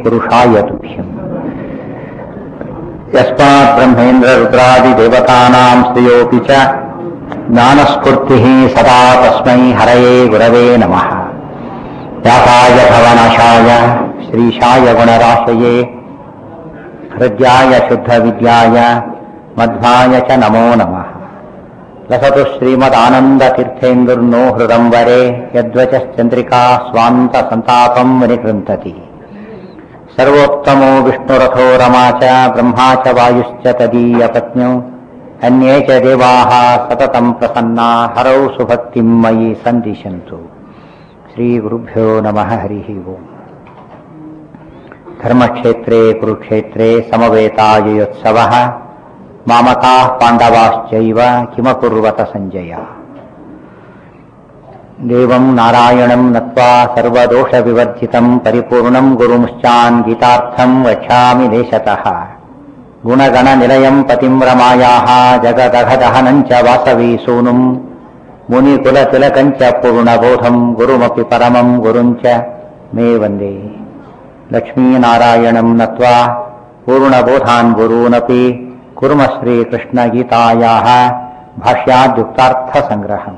पुरुषाय तुभ्यम् यस्मात् ब्रह्मेन्द्ररुद्रादिदेवतानां श्रियोऽपि च ज्ञानस्फूर्तिः सदा तस्मै हरये गुरवे नमः व्यासाय भवनाशाय श्रीशाय गुणराशये हृद्याय शुद्धविद्याय मध्वाय च नमो नमः लसतु श्रीमदानन्दतीर्थेन्दुर्नो हृदम्बरे यद्वचश्चन्द्रिका स्वान्तसन्तापम् विनिकृन्तति सर्वोत्तमो विष्णुरथो रमा च ब्रह्मा च वायुश्च तदीयपत्न्यौ अन्ये च देवाः सततम् प्रसन्ना हरौ सुभक्तिम् मयि सन्दिशन्तु श्रीगुरुभ्यो नमः हरिः ओम् धर्मक्षेत्रे कुरुक्षेत्रे समवेतायुयोत्सवः मामकाः पाण्डवाश्चैव किमकुर्वत सञ्जय देवम् नारायणम् नत्वा सर्वदोषविवर्जितम् परिपूर्णम् गुरुमुश्चान् गीतार्थम् वक्ष्यामि देशतः गुणगणनिलयम् पतिम् रमायाः जगदघदहनम् च वासवी सूनुम् मुनिकुलतिलकम् च पूर्णबोधम् गुरुमपि परमम् गुरुम् च मे वन्दे लक्ष्मीनारायणम् नत्वा पूर्णबोधान् गुरूनपि कुर्म ಶ್ರೀಕೃಷ್ಣಗೀತಾಯಾಹ ಭಾಷ್ಯಾದ್ಯುಕ್ತಾರ್ಥಸಂಗ್ರಹಂ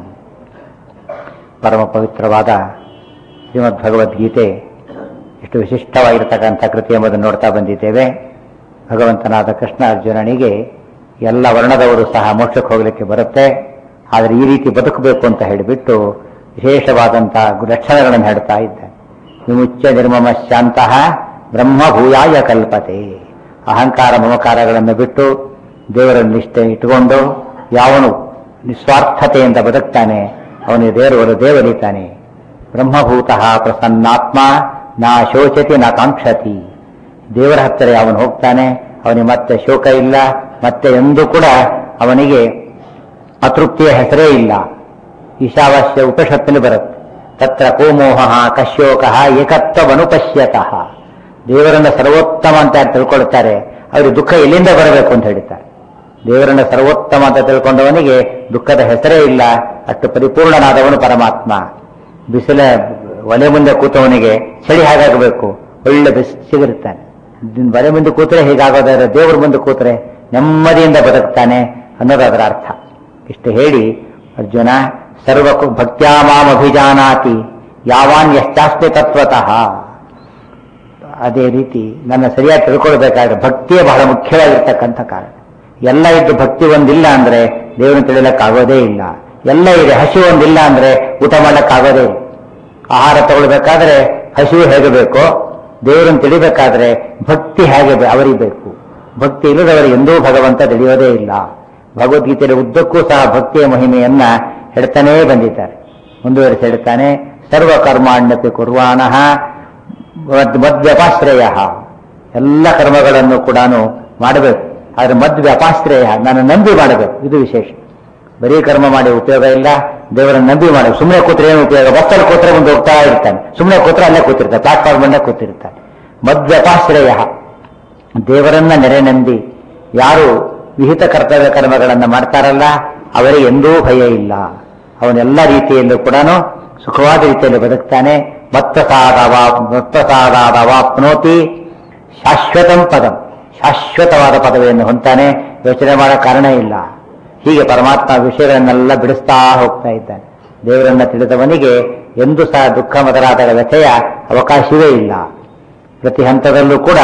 ಪರಮ ಪವಿತ್ರವಾದ ಶ್ರೀಮದ್ ಭಗವದ್ಗೀತೆ ಎಷ್ಟು ವಿಶಿಷ್ಟವಾಗಿರ್ತಕ್ಕಂಥ ಕೃತಿ ಎಂಬುದನ್ನು ನೋಡ್ತಾ ಬಂದಿದ್ದೇವೆ ಭಗವಂತನಾದ ಕೃಷ್ಣ ಅರ್ಜುನನಿಗೆ ಎಲ್ಲ ವರ್ಣದವರು ಸಹ ಮೋಕ್ಷಕ್ಕೆ ಹೋಗಲಿಕ್ಕೆ ಬರುತ್ತೆ ಆದರೆ ಈ ರೀತಿ ಬದುಕಬೇಕು ಅಂತ ಹೇಳಿಬಿಟ್ಟು ವಿಶೇಷವಾದಂಥ ಲಕ್ಷಣಗಳನ್ನು ಹೇಳ್ತಾ ಇದ್ದಾನೆ ವಿಮುಚ್ಯ ನಿರ್ಮಮ ಶಾಂತಹ ಬ್ರಹ್ಮಭೂಯಾಯ ಕಲ್ಪತೆ ಅಹಂಕಾರ ಮಮಕಾರಗಳನ್ನು ಬಿಟ್ಟು ದೇವರ ನಿಷ್ಠೆ ಇಟ್ಟುಕೊಂಡು ಯಾವನು ನಿಸ್ವಾರ್ಥತೆಯಿಂದ ಬದುಕ್ತಾನೆ ಅವನಿಗೆ ದೇವರು ದೇವರಿತಾನೆ ಬ್ರಹ್ಮಭೂತ ಪ್ರಸನ್ನಾತ್ಮ ನಾ ಶೋಚತಿ ನ ಕಾಂಕ್ಷತಿ ದೇವರ ಹತ್ತಿರ ಅವನು ಹೋಗ್ತಾನೆ ಅವನಿಗೆ ಮತ್ತೆ ಶೋಕ ಇಲ್ಲ ಮತ್ತೆ ಎಂದೂ ಕೂಡ ಅವನಿಗೆ ಅತೃಪ್ತಿಯ ಹೆಸರೇ ಇಲ್ಲ ಈಶಾವಾಸ್ಯ ಉಪನಿಷತ್ತಿನಲ್ಲಿ ಬರುತ್ತೆ ತತ್ರ ಕೋಮೋಹ ಕಶ್ಯೋಕ ಏಕತ್ವವನುಪಶ್ಯತಃ ದೇವರನ್ನ ಸರ್ವೋತ್ತಮ ಅಂತ ತಿಳ್ಕೊಳ್ತಾರೆ ಅವರಿಗೆ ದುಃಖ ಎಲ್ಲಿಂದ ಬರಬೇಕು ಅಂತ ಹೇಳ್ತಾರೆ ದೇವರನ್ನ ಸರ್ವೋತ್ತಮ ಅಂತ ತಿಳ್ಕೊಂಡವನಿಗೆ ದುಃಖದ ಹೆಸರೇ ಇಲ್ಲ ಅಷ್ಟು ಪರಿಪೂರ್ಣನಾದವನು ಪರಮಾತ್ಮ ಬಿಸಿಲ ಒಲೆ ಮುಂದೆ ಕೂತವನಿಗೆ ಚಳಿ ಹಾಗಾಗಬೇಕು ಒಳ್ಳೆ ಬಿಸಿಗಿರ್ತಾನೆ ಒಲೆ ಮುಂದೆ ಕೂತ್ರೆ ಹೀಗಾಗೋದಾದ್ರೆ ದೇವರ ಮುಂದೆ ಕೂತ್ರೆ ನೆಮ್ಮದಿಯಿಂದ ಬದುಕ್ತಾನೆ ಅನ್ನೋದು ಅದರ ಅರ್ಥ ಇಷ್ಟು ಹೇಳಿ ಅರ್ಜುನ ಸರ್ವ ಭಕ್ತ್ಯಾಮಾಮ್ ಅಭಿಜಾನಾತಿ ಯಾವಾನ್ ಎಷ್ಟಾಸ್ತಿ ತತ್ವತಃ ಅದೇ ರೀತಿ ನನ್ನ ಸರಿಯಾಗಿ ತಿಳ್ಕೊಳ್ಬೇಕಾದ್ರೆ ಭಕ್ತಿಯೇ ಬಹಳ ಮುಖ್ಯವಾಗಿರ್ತಕ್ಕಂಥ ಕಾರಣ ಎಲ್ಲ ಇದ್ದು ಭಕ್ತಿ ಒಂದಿಲ್ಲ ಅಂದ್ರೆ ದೇವರನ್ನು ತಿಳಿಲಕ್ಕಾಗೋದೇ ಇಲ್ಲ ಎಲ್ಲ ಇದೆ ಹಸಿವು ಒಂದಿಲ್ಲ ಅಂದ್ರೆ ಊಟ ಮಾಡಕ್ಕಾಗೋದೇ ಇಲ್ಲ ಆಹಾರ ತಗೊಳ್ಬೇಕಾದ್ರೆ ಹಸಿವು ಹೇಗೆ ಬೇಕೋ ದೇವರನ್ನು ತಿಳಿಬೇಕಾದ್ರೆ ಭಕ್ತಿ ಹೇಗೆ ಅವರಿಗೆ ಬೇಕು ಭಕ್ತಿ ಇಲ್ಲದವರಿಗೆ ಎಂದೂ ಭಗವಂತ ತಿಳಿಯೋದೇ ಇಲ್ಲ ಭಗವದ್ಗೀತೆಯ ಉದ್ದಕ್ಕೂ ಸಹ ಭಕ್ತಿಯ ಮಹಿಮೆಯನ್ನ ಹೇಳ್ತಾನೇ ಬಂದಿದ್ದಾರೆ ಮುಂದುವರಿಸಿ ಹೇಳ್ತಾನೆ ಸರ್ವ ಕರ್ಮಾಣ್ಯಪಿ ಕುರ್ವಾಣಃ ಮದ್ವ್ಯಪಾಶ್ರಯ ಎಲ್ಲ ಕರ್ಮಗಳನ್ನು ಕೂಡ ಮಾಡಬೇಕು ಆದ್ರೆ ಮದ್ವ್ಯಪಾಶ್ರಯ ನಾನು ನಂಬಿ ಮಾಡಬೇಕು ಇದು ವಿಶೇಷ ಬರೀ ಕರ್ಮ ಮಾಡಿ ಉಪಯೋಗ ಇಲ್ಲ ದೇವರನ್ನ ನಂಬಿ ಮಾಡಬೇಕು ಸುಮ್ಮನೆ ಕೂತ್ರೆ ಏನು ಉಪಯೋಗ ಬಸ್ಸಲ್ಲಿ ಕೂತ್ರೆ ಮುಂದೆ ಹೋಗ್ತಾ ಇರ್ತಾನೆ ಸುಮ್ಮನೆ ಕೂತ್ರೆ ಅಲ್ಲೇ ಕೂತಿರ್ತಾನೆ ಪ್ಲಾಟ್ಫಾರ್ಮ್ ಅಲ್ಲೇ ಕೂತಿರ್ತಾನೆ ಮದ್ವ್ಯಪಾಶ್ರಯ ದೇವರನ್ನ ನೆರೆ ನಂಬಿ ಯಾರು ವಿಹಿತ ಕರ್ತವ್ಯ ಕರ್ಮಗಳನ್ನು ಮಾಡ್ತಾರಲ್ಲ ಅವರಿಗೆ ಎಂದೂ ಭಯ ಇಲ್ಲ ಅವನೆಲ್ಲ ರೀತಿಯಲ್ಲೂ ಕೂಡ ಸುಖವಾದ ರೀತಿಯಲ್ಲಿ ಬದುಕ್ತಾನೆ ಮತ್ತಸಾದಾವಾಪ್ನೋತಿ ಶಾಶ್ವತಂ ಪದಂ ಶಾಶ್ವತವಾದ ಪದವಿಯನ್ನು ಹೊಂತಾನೆ ಯೋಚನೆ ಮಾಡೋ ಕಾರಣ ಇಲ್ಲ ಹೀಗೆ ಪರಮಾತ್ಮ ವಿಷಯಗಳನ್ನೆಲ್ಲ ಬಿಡಿಸ್ತಾ ಹೋಗ್ತಾ ಇದ್ದಾನೆ ದೇವರನ್ನ ತಿಳಿದವನಿಗೆ ಎಂದೂ ಸಹ ದುಃಖ ಮೊದಲಾದ ವ್ಯಥೆಯ ಅವಕಾಶವೇ ಇಲ್ಲ ಪ್ರತಿ ಹಂತದಲ್ಲೂ ಕೂಡ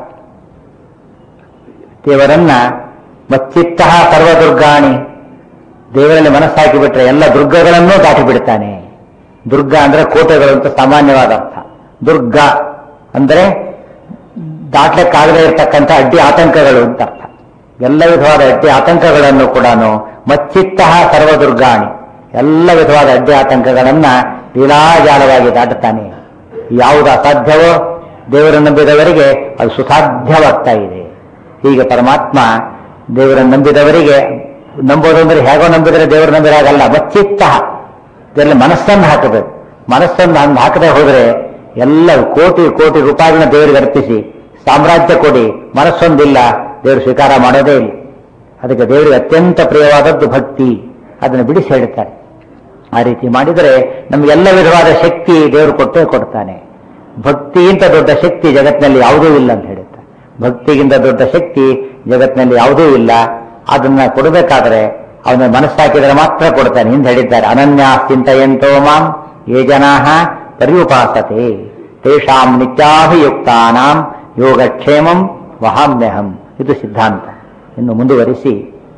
ದೇವರನ್ನ ಮಚ್ಚಿತ್ತ ಸರ್ವದುರ್ಗಾಣಿ ದೇವರಲ್ಲಿ ಮನಸ್ಸಾಕಿ ಬಿಟ್ರೆ ಎಲ್ಲ ದುರ್ಗಗಳನ್ನೂ ದಾಟಿ ಬಿಡ್ತಾನೆ ದುರ್ಗ ಅಂದ್ರೆ ಕೋಟೆಗಳು ಅಂತ ಸಾಮಾನ್ಯವಾದ ಅರ್ಥ ದುರ್ಗ ಅಂದ್ರೆ ದಾಟ್ಲಿಕ್ಕಾಗದೇ ಇರತಕ್ಕಂಥ ಅಡ್ಡಿ ಆತಂಕಗಳು ಅಂತ ಅರ್ಥ ಎಲ್ಲ ವಿಧವಾದ ಅಡ್ಡಿ ಆತಂಕಗಳನ್ನು ಕೂಡ ಮಚ್ಚಿತ್ತ ಸರ್ವದುರ್ಗಾಣಿ ಎಲ್ಲ ವಿಧವಾದ ಅಡ್ಡಿ ಆತಂಕಗಳನ್ನ ಲೀಲಾಜಾಲವಾಗಿ ದಾಟುತ್ತಾನೆ ಯಾವುದು ಅಸಾಧ್ಯವೋ ದೇವರನ್ನು ನಂಬಿದವರಿಗೆ ಅದು ಸುಸಾಧ್ಯವಾಗ್ತಾ ಇದೆ ಹೀಗೆ ಪರಮಾತ್ಮ ದೇವರನ್ನು ನಂಬಿದವರಿಗೆ ನಂಬೋದು ಅಂದ್ರೆ ಹೇಗೋ ನಂಬಿದರೆ ದೇವರು ನಂಬಿರಾಗಲ್ಲ ಮಚ್ಚಿತ್ತ ಇದರಲ್ಲಿ ಮನಸ್ಸನ್ನು ಹಾಕಬೇಕು ಮನಸ್ಸನ್ನು ಹಂಗೆ ಹಾಕದೆ ಹೋದರೆ ಎಲ್ಲ ಕೋಟಿ ಕೋಟಿ ರೂಪಾಯಿಗಳನ್ನ ದೇವರಿಗೆ ಅರ್ಪಿಸಿ ಸಾಮ್ರಾಜ್ಯ ಕೊಡಿ ಮನಸ್ಸೊಂದಿಲ್ಲ ದೇವರು ಸ್ವೀಕಾರ ಮಾಡೋದೇ ಇಲ್ಲ ಅದಕ್ಕೆ ದೇವರಿಗೆ ಅತ್ಯಂತ ಪ್ರಿಯವಾದದ್ದು ಭಕ್ತಿ ಅದನ್ನು ಬಿಡಿಸಿ ಹೇಳ್ತಾರೆ ಆ ರೀತಿ ಮಾಡಿದರೆ ನಮಗೆಲ್ಲ ವಿಧವಾದ ಶಕ್ತಿ ದೇವರು ಕೊಟ್ಟೇ ಕೊಡ್ತಾನೆ ಭಕ್ತಿಗಿಂತ ದೊಡ್ಡ ಶಕ್ತಿ ಜಗತ್ತಿನಲ್ಲಿ ಯಾವುದೂ ಇಲ್ಲ ಅಂತ ಹೇಳುತ್ತೆ ಭಕ್ತಿಗಿಂತ ದೊಡ್ಡ ಶಕ್ತಿ ಜಗತ್ತಿನಲ್ಲಿ ಯಾವುದೂ ಇಲ್ಲ ಅದನ್ನ ಕೊಡಬೇಕಾದ್ರೆ ಅವನ ಮನಸ್ಸಾಕಿದರೆ ಮಾತ್ರ ಕೊಡ್ತಾನೆ ಹಿಂದೆ ಹೇಳಿದ್ದಾರೆ ಅನನ್ಯ ಚಿಂತೆಯಂತೋ ಮಾಂ ಯೇ ಜನಾ ಪರ್ಯುಪಾಸತೆ ತೇಷಾಂ ನಿತ್ಯಾಭಿಯುಕ್ತಾನಾಂ ಯೋಗಕ್ಷೇಮಂ ವಹಾಮ್ಯಹಂ ಇದು ಸಿದ್ಧಾಂತ ಇನ್ನು ಮುಂದುವರಿಸಿ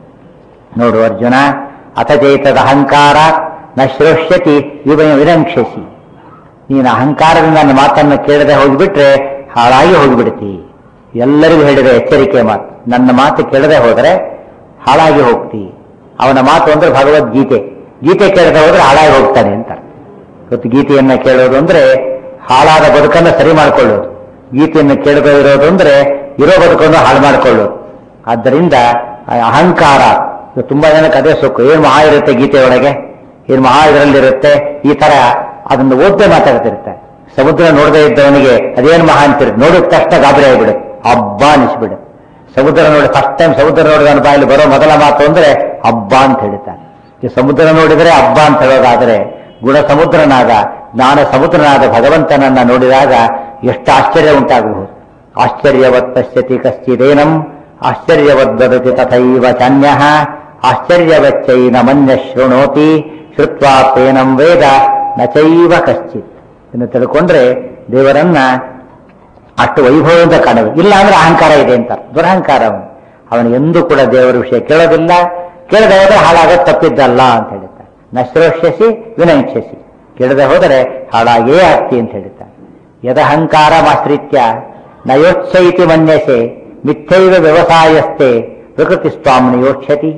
ನೋಡು ಅರ್ಜುನ ಅಥ ಚೇತದ ಅಹಂಕಾರ ನ ಶ್ರೋಷ್ಯತಿ ವಿವ ವಿರಂಕ್ಷಸಿ ನೀನು ಅಹಂಕಾರದಿಂದ ನನ್ನ ಮಾತನ್ನು ಕೇಳದೆ ಹೋಗಿಬಿಟ್ರೆ ಹಾಳಾಗಿ ಹೋಗಿಬಿಡ್ತಿ ಎಲ್ಲರಿಗೂ ಹೇಳಿದ ಎಚ್ಚರಿಕೆ ಮಾತು ನನ್ನ ಮಾತು ಕೇಳದೆ ಹೋದರೆ ಹಾಳಾಗಿ ಹೋಗ್ತಿ ಅವನ ಮಾತು ಅಂದ್ರೆ ಭಗವದ್ಗೀತೆ ಗೀತೆ ಕೇಳದೆ ಹೋದ್ರೆ ಹಾಳಾಗಿ ಹೋಗ್ತಾನೆ ಅಂತ ಇವತ್ತು ಗೀತೆಯನ್ನ ಕೇಳೋದು ಅಂದ್ರೆ ಹಾಳಾದ ಬದುಕನ್ನು ಸರಿ ಮಾಡ್ಕೊಳ್ಳೋದು ಗೀತೆಯನ್ನು ಕೇಳದೆ ಇರೋದು ಅಂದ್ರೆ ಇರೋ ಬದುಕನ್ನು ಹಾಳು ಮಾಡ್ಕೊಳ್ಳೋದು ಆದ್ದರಿಂದ ಆ ಅಹಂಕಾರ ಇದು ತುಂಬಾ ಜನಕ್ಕೆ ಅದೇ ಸುಖ ಏನ್ ಮಹಾ ಇರುತ್ತೆ ಗೀತೆ ಒಳಗೆ ಏನ್ ಮಹಾ ಇದರಲ್ಲಿರುತ್ತೆ ಈ ತರ ಅದನ್ನು ಓದ್ದೆ ಮಾತಾಡ್ತಿರ್ತಾರೆ ಸಮುದ್ರ ನೋಡದೇ ಇದ್ದವನಿಗೆ ಅದೇನ್ ಮಹಾ ಅಂತಿರುತ್ತೆ ನೋಡಿದ ತಕ್ಷಣ ಗಾಬರಿ ಆಗಿಬಿಡುತ್ತೆ ಹಬ್ಬ ಅನಿಸ್ಬಿಡುತ್ತೆ ಸಮುದ್ರ ನೋಡಿ ಫಸ್ಟ್ ಟೈಮ್ ಸಮುದ್ರ ನೋಡಿದವನ ಬಾಯಲ್ಲಿ ಬರೋ ಮೊದಲ ಮಾತು ಅಂದ್ರೆ ಹಬ್ಬ ಅಂತ ಹೇಳ್ತಾನೆ ಈ ಸಮುದ್ರ ನೋಡಿದರೆ ಹಬ್ಬ ಅಂತ ಹೇಳೋದಾದ್ರೆ ಗುಣ ಸಮುದ್ರನಾದ ಜ್ಞಾನ ಸಮುದ್ರನಾದ ಭಗವಂತನನ್ನ ನೋಡಿದಾಗ ಎಷ್ಟು ಆಶ್ಚರ್ಯ ಉಂಟಾಗಬಹುದು ಆಶ್ಚರ್ಯವತ್ ಪಶ್ಯತಿ ಕಶ್ಚಿದೇನಂ ಆಶ್ಚರ್ಯವದ್ವದತಿ ತಥೈವ ಚಾನ್ಯ ಆಶ್ಚರ್ಯವಚ್ಚೈನ ಮನ್ಯ ಶೃಣೋತಿ ಶ್ರುತ್ವಾ ತೇನಂ ವೇದ ನಚೈವ ಕಶ್ಚಿತ್ ಇನ್ನು ತಿಳ್ಕೊಂಡ್ರೆ ದೇವರನ್ನ ಅಷ್ಟು ವೈಭವದಿಂದ ಕಾಣಬೇಕು ಇಲ್ಲ ಅಂದ್ರೆ ಅಹಂಕಾರ ಇದೆ ಅಂತ ದುರಹಂಕಾರ ಅವನು ಅವನು ಎಂದೂ ಕೂಡ ದೇವರ ವಿಷಯ ಕೇಳೋದಿಲ್ಲ ಕೇಳದೆ ಹೋದ್ರೆ ಹಾಳಾಗೋದು ತಪ್ಪಿದ್ದಲ್ಲ ಅಂತ ಹೇಳ್ತಾನೆ ನಶ್ರೋಷ್ಯಸಿ ವಿನಂಕ್ಷಸಿ ಕೇಳದೆ ಹೋದರೆ ಹಾಳಾಗೇ ಆಗ್ತಿ ಅಂತ ಹೇಳ್ತಾನೆ ಯದಹಂಕಾರ ಮಾಶ್ರಿತ್ಯ ನಯೋತ್ಸೈತಿ ಮನ್ಯಸೆ ಮಿಥ್ಯೈವ ವ್ಯವಸಾಯಸ್ಥೆ ಪ್ರಕೃತಿ ಸ್ವಾಮಿನಿ ಯೋಚ್ಯತಿ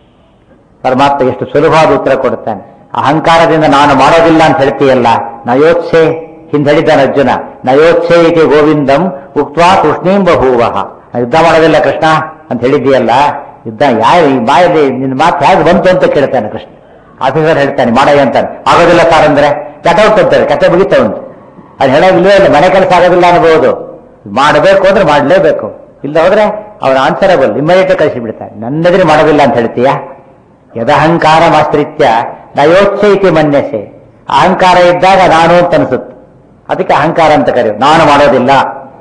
ಪರಮಾತ್ಮ ಎಷ್ಟು ಸುಲಭವಾದ ಉತ್ತರ ಕೊಡುತ್ತಾನೆ ಅಹಂಕಾರದಿಂದ ನಾನು ಮಾಡೋದಿಲ್ಲ ಅಂತ ಹೇಳ್ತೀಯಲ್ಲ ನಯೋತ್ಸೆ ಹಿಂದೆ ಹೇಳಿದ್ದಾನೆ ಅರ್ಜುನ ನಯೋತ್ಸೆ ಇತಿ ಗೋವಿಂದಂ ಉಕ್ವಾ ಕೃಷ್ಣೀಂ ಬಭೂವಃ ಯುದ್ಧ ಮಾಡೋದಿಲ್ಲ ಕೃಷ್ಣ ಅಂತ ಹೇಳಿದ್ದೀಯಲ್ಲ ಯುದ್ಧ ಯಾರು ಈ ಬಾಯಲ್ಲಿ ನಿನ್ನ ಮಾತು ಹೇಗೆ ಬಂತು ಅಂತ ಕೇಳ್ತಾನೆ ಕೃಷ್ಣ ಆಫೀಸರ್ ಹೇಳ್ತಾನೆ ಮಾಡಯ್ಯ ಅಂತಾನೆ ಆಗೋದಿಲ್ಲ ಸರ್ ಅಂದ್ರೆ ಕಟೌಟ್ ಅಂತಾರೆ ಕತೆ ಮುಗಿತವಂತ ಅದು ಹೇಳೋದಿಲ್ಲವೇ ಇಲ್ಲ ಮನೆ ಕೆಲಸ ಆಗೋದಿಲ್ಲ ಅನ್ಬೋದು ಮಾಡಬೇಕು ಅಂದ್ರೆ ಮಾಡಲೇಬೇಕು ಇಲ್ಲ ಹೋದ್ರೆ ಅವನ ಆನ್ಸರಬಲ್ ಇಮ್ಮಿಡಿಯೇಟ್ ಕಳಿಸಿ ಬಿಡ್ತಾನೆ ನನ್ನೆದುರು ಮಾಡೋದಿಲ್ಲ ಅಂತ ಹೇಳ್ತೀಯಾ ಯದಹಂಕಾರ ಮಾಸ್ತ್ರಿತ್ಯ ನಯೋತ್ಸೈತಿ ಮನ್ಯಸೆ ಅಹಂಕಾರ ಇದ್ದಾಗ ನಾನು ಅಂತ ಅನಿಸುತ್ತೆ ಅದಕ್ಕೆ ಅಹಂಕಾರ ಅಂತ ಕರೆಯೋದು ನಾನು ಮಾಡೋದಿಲ್ಲ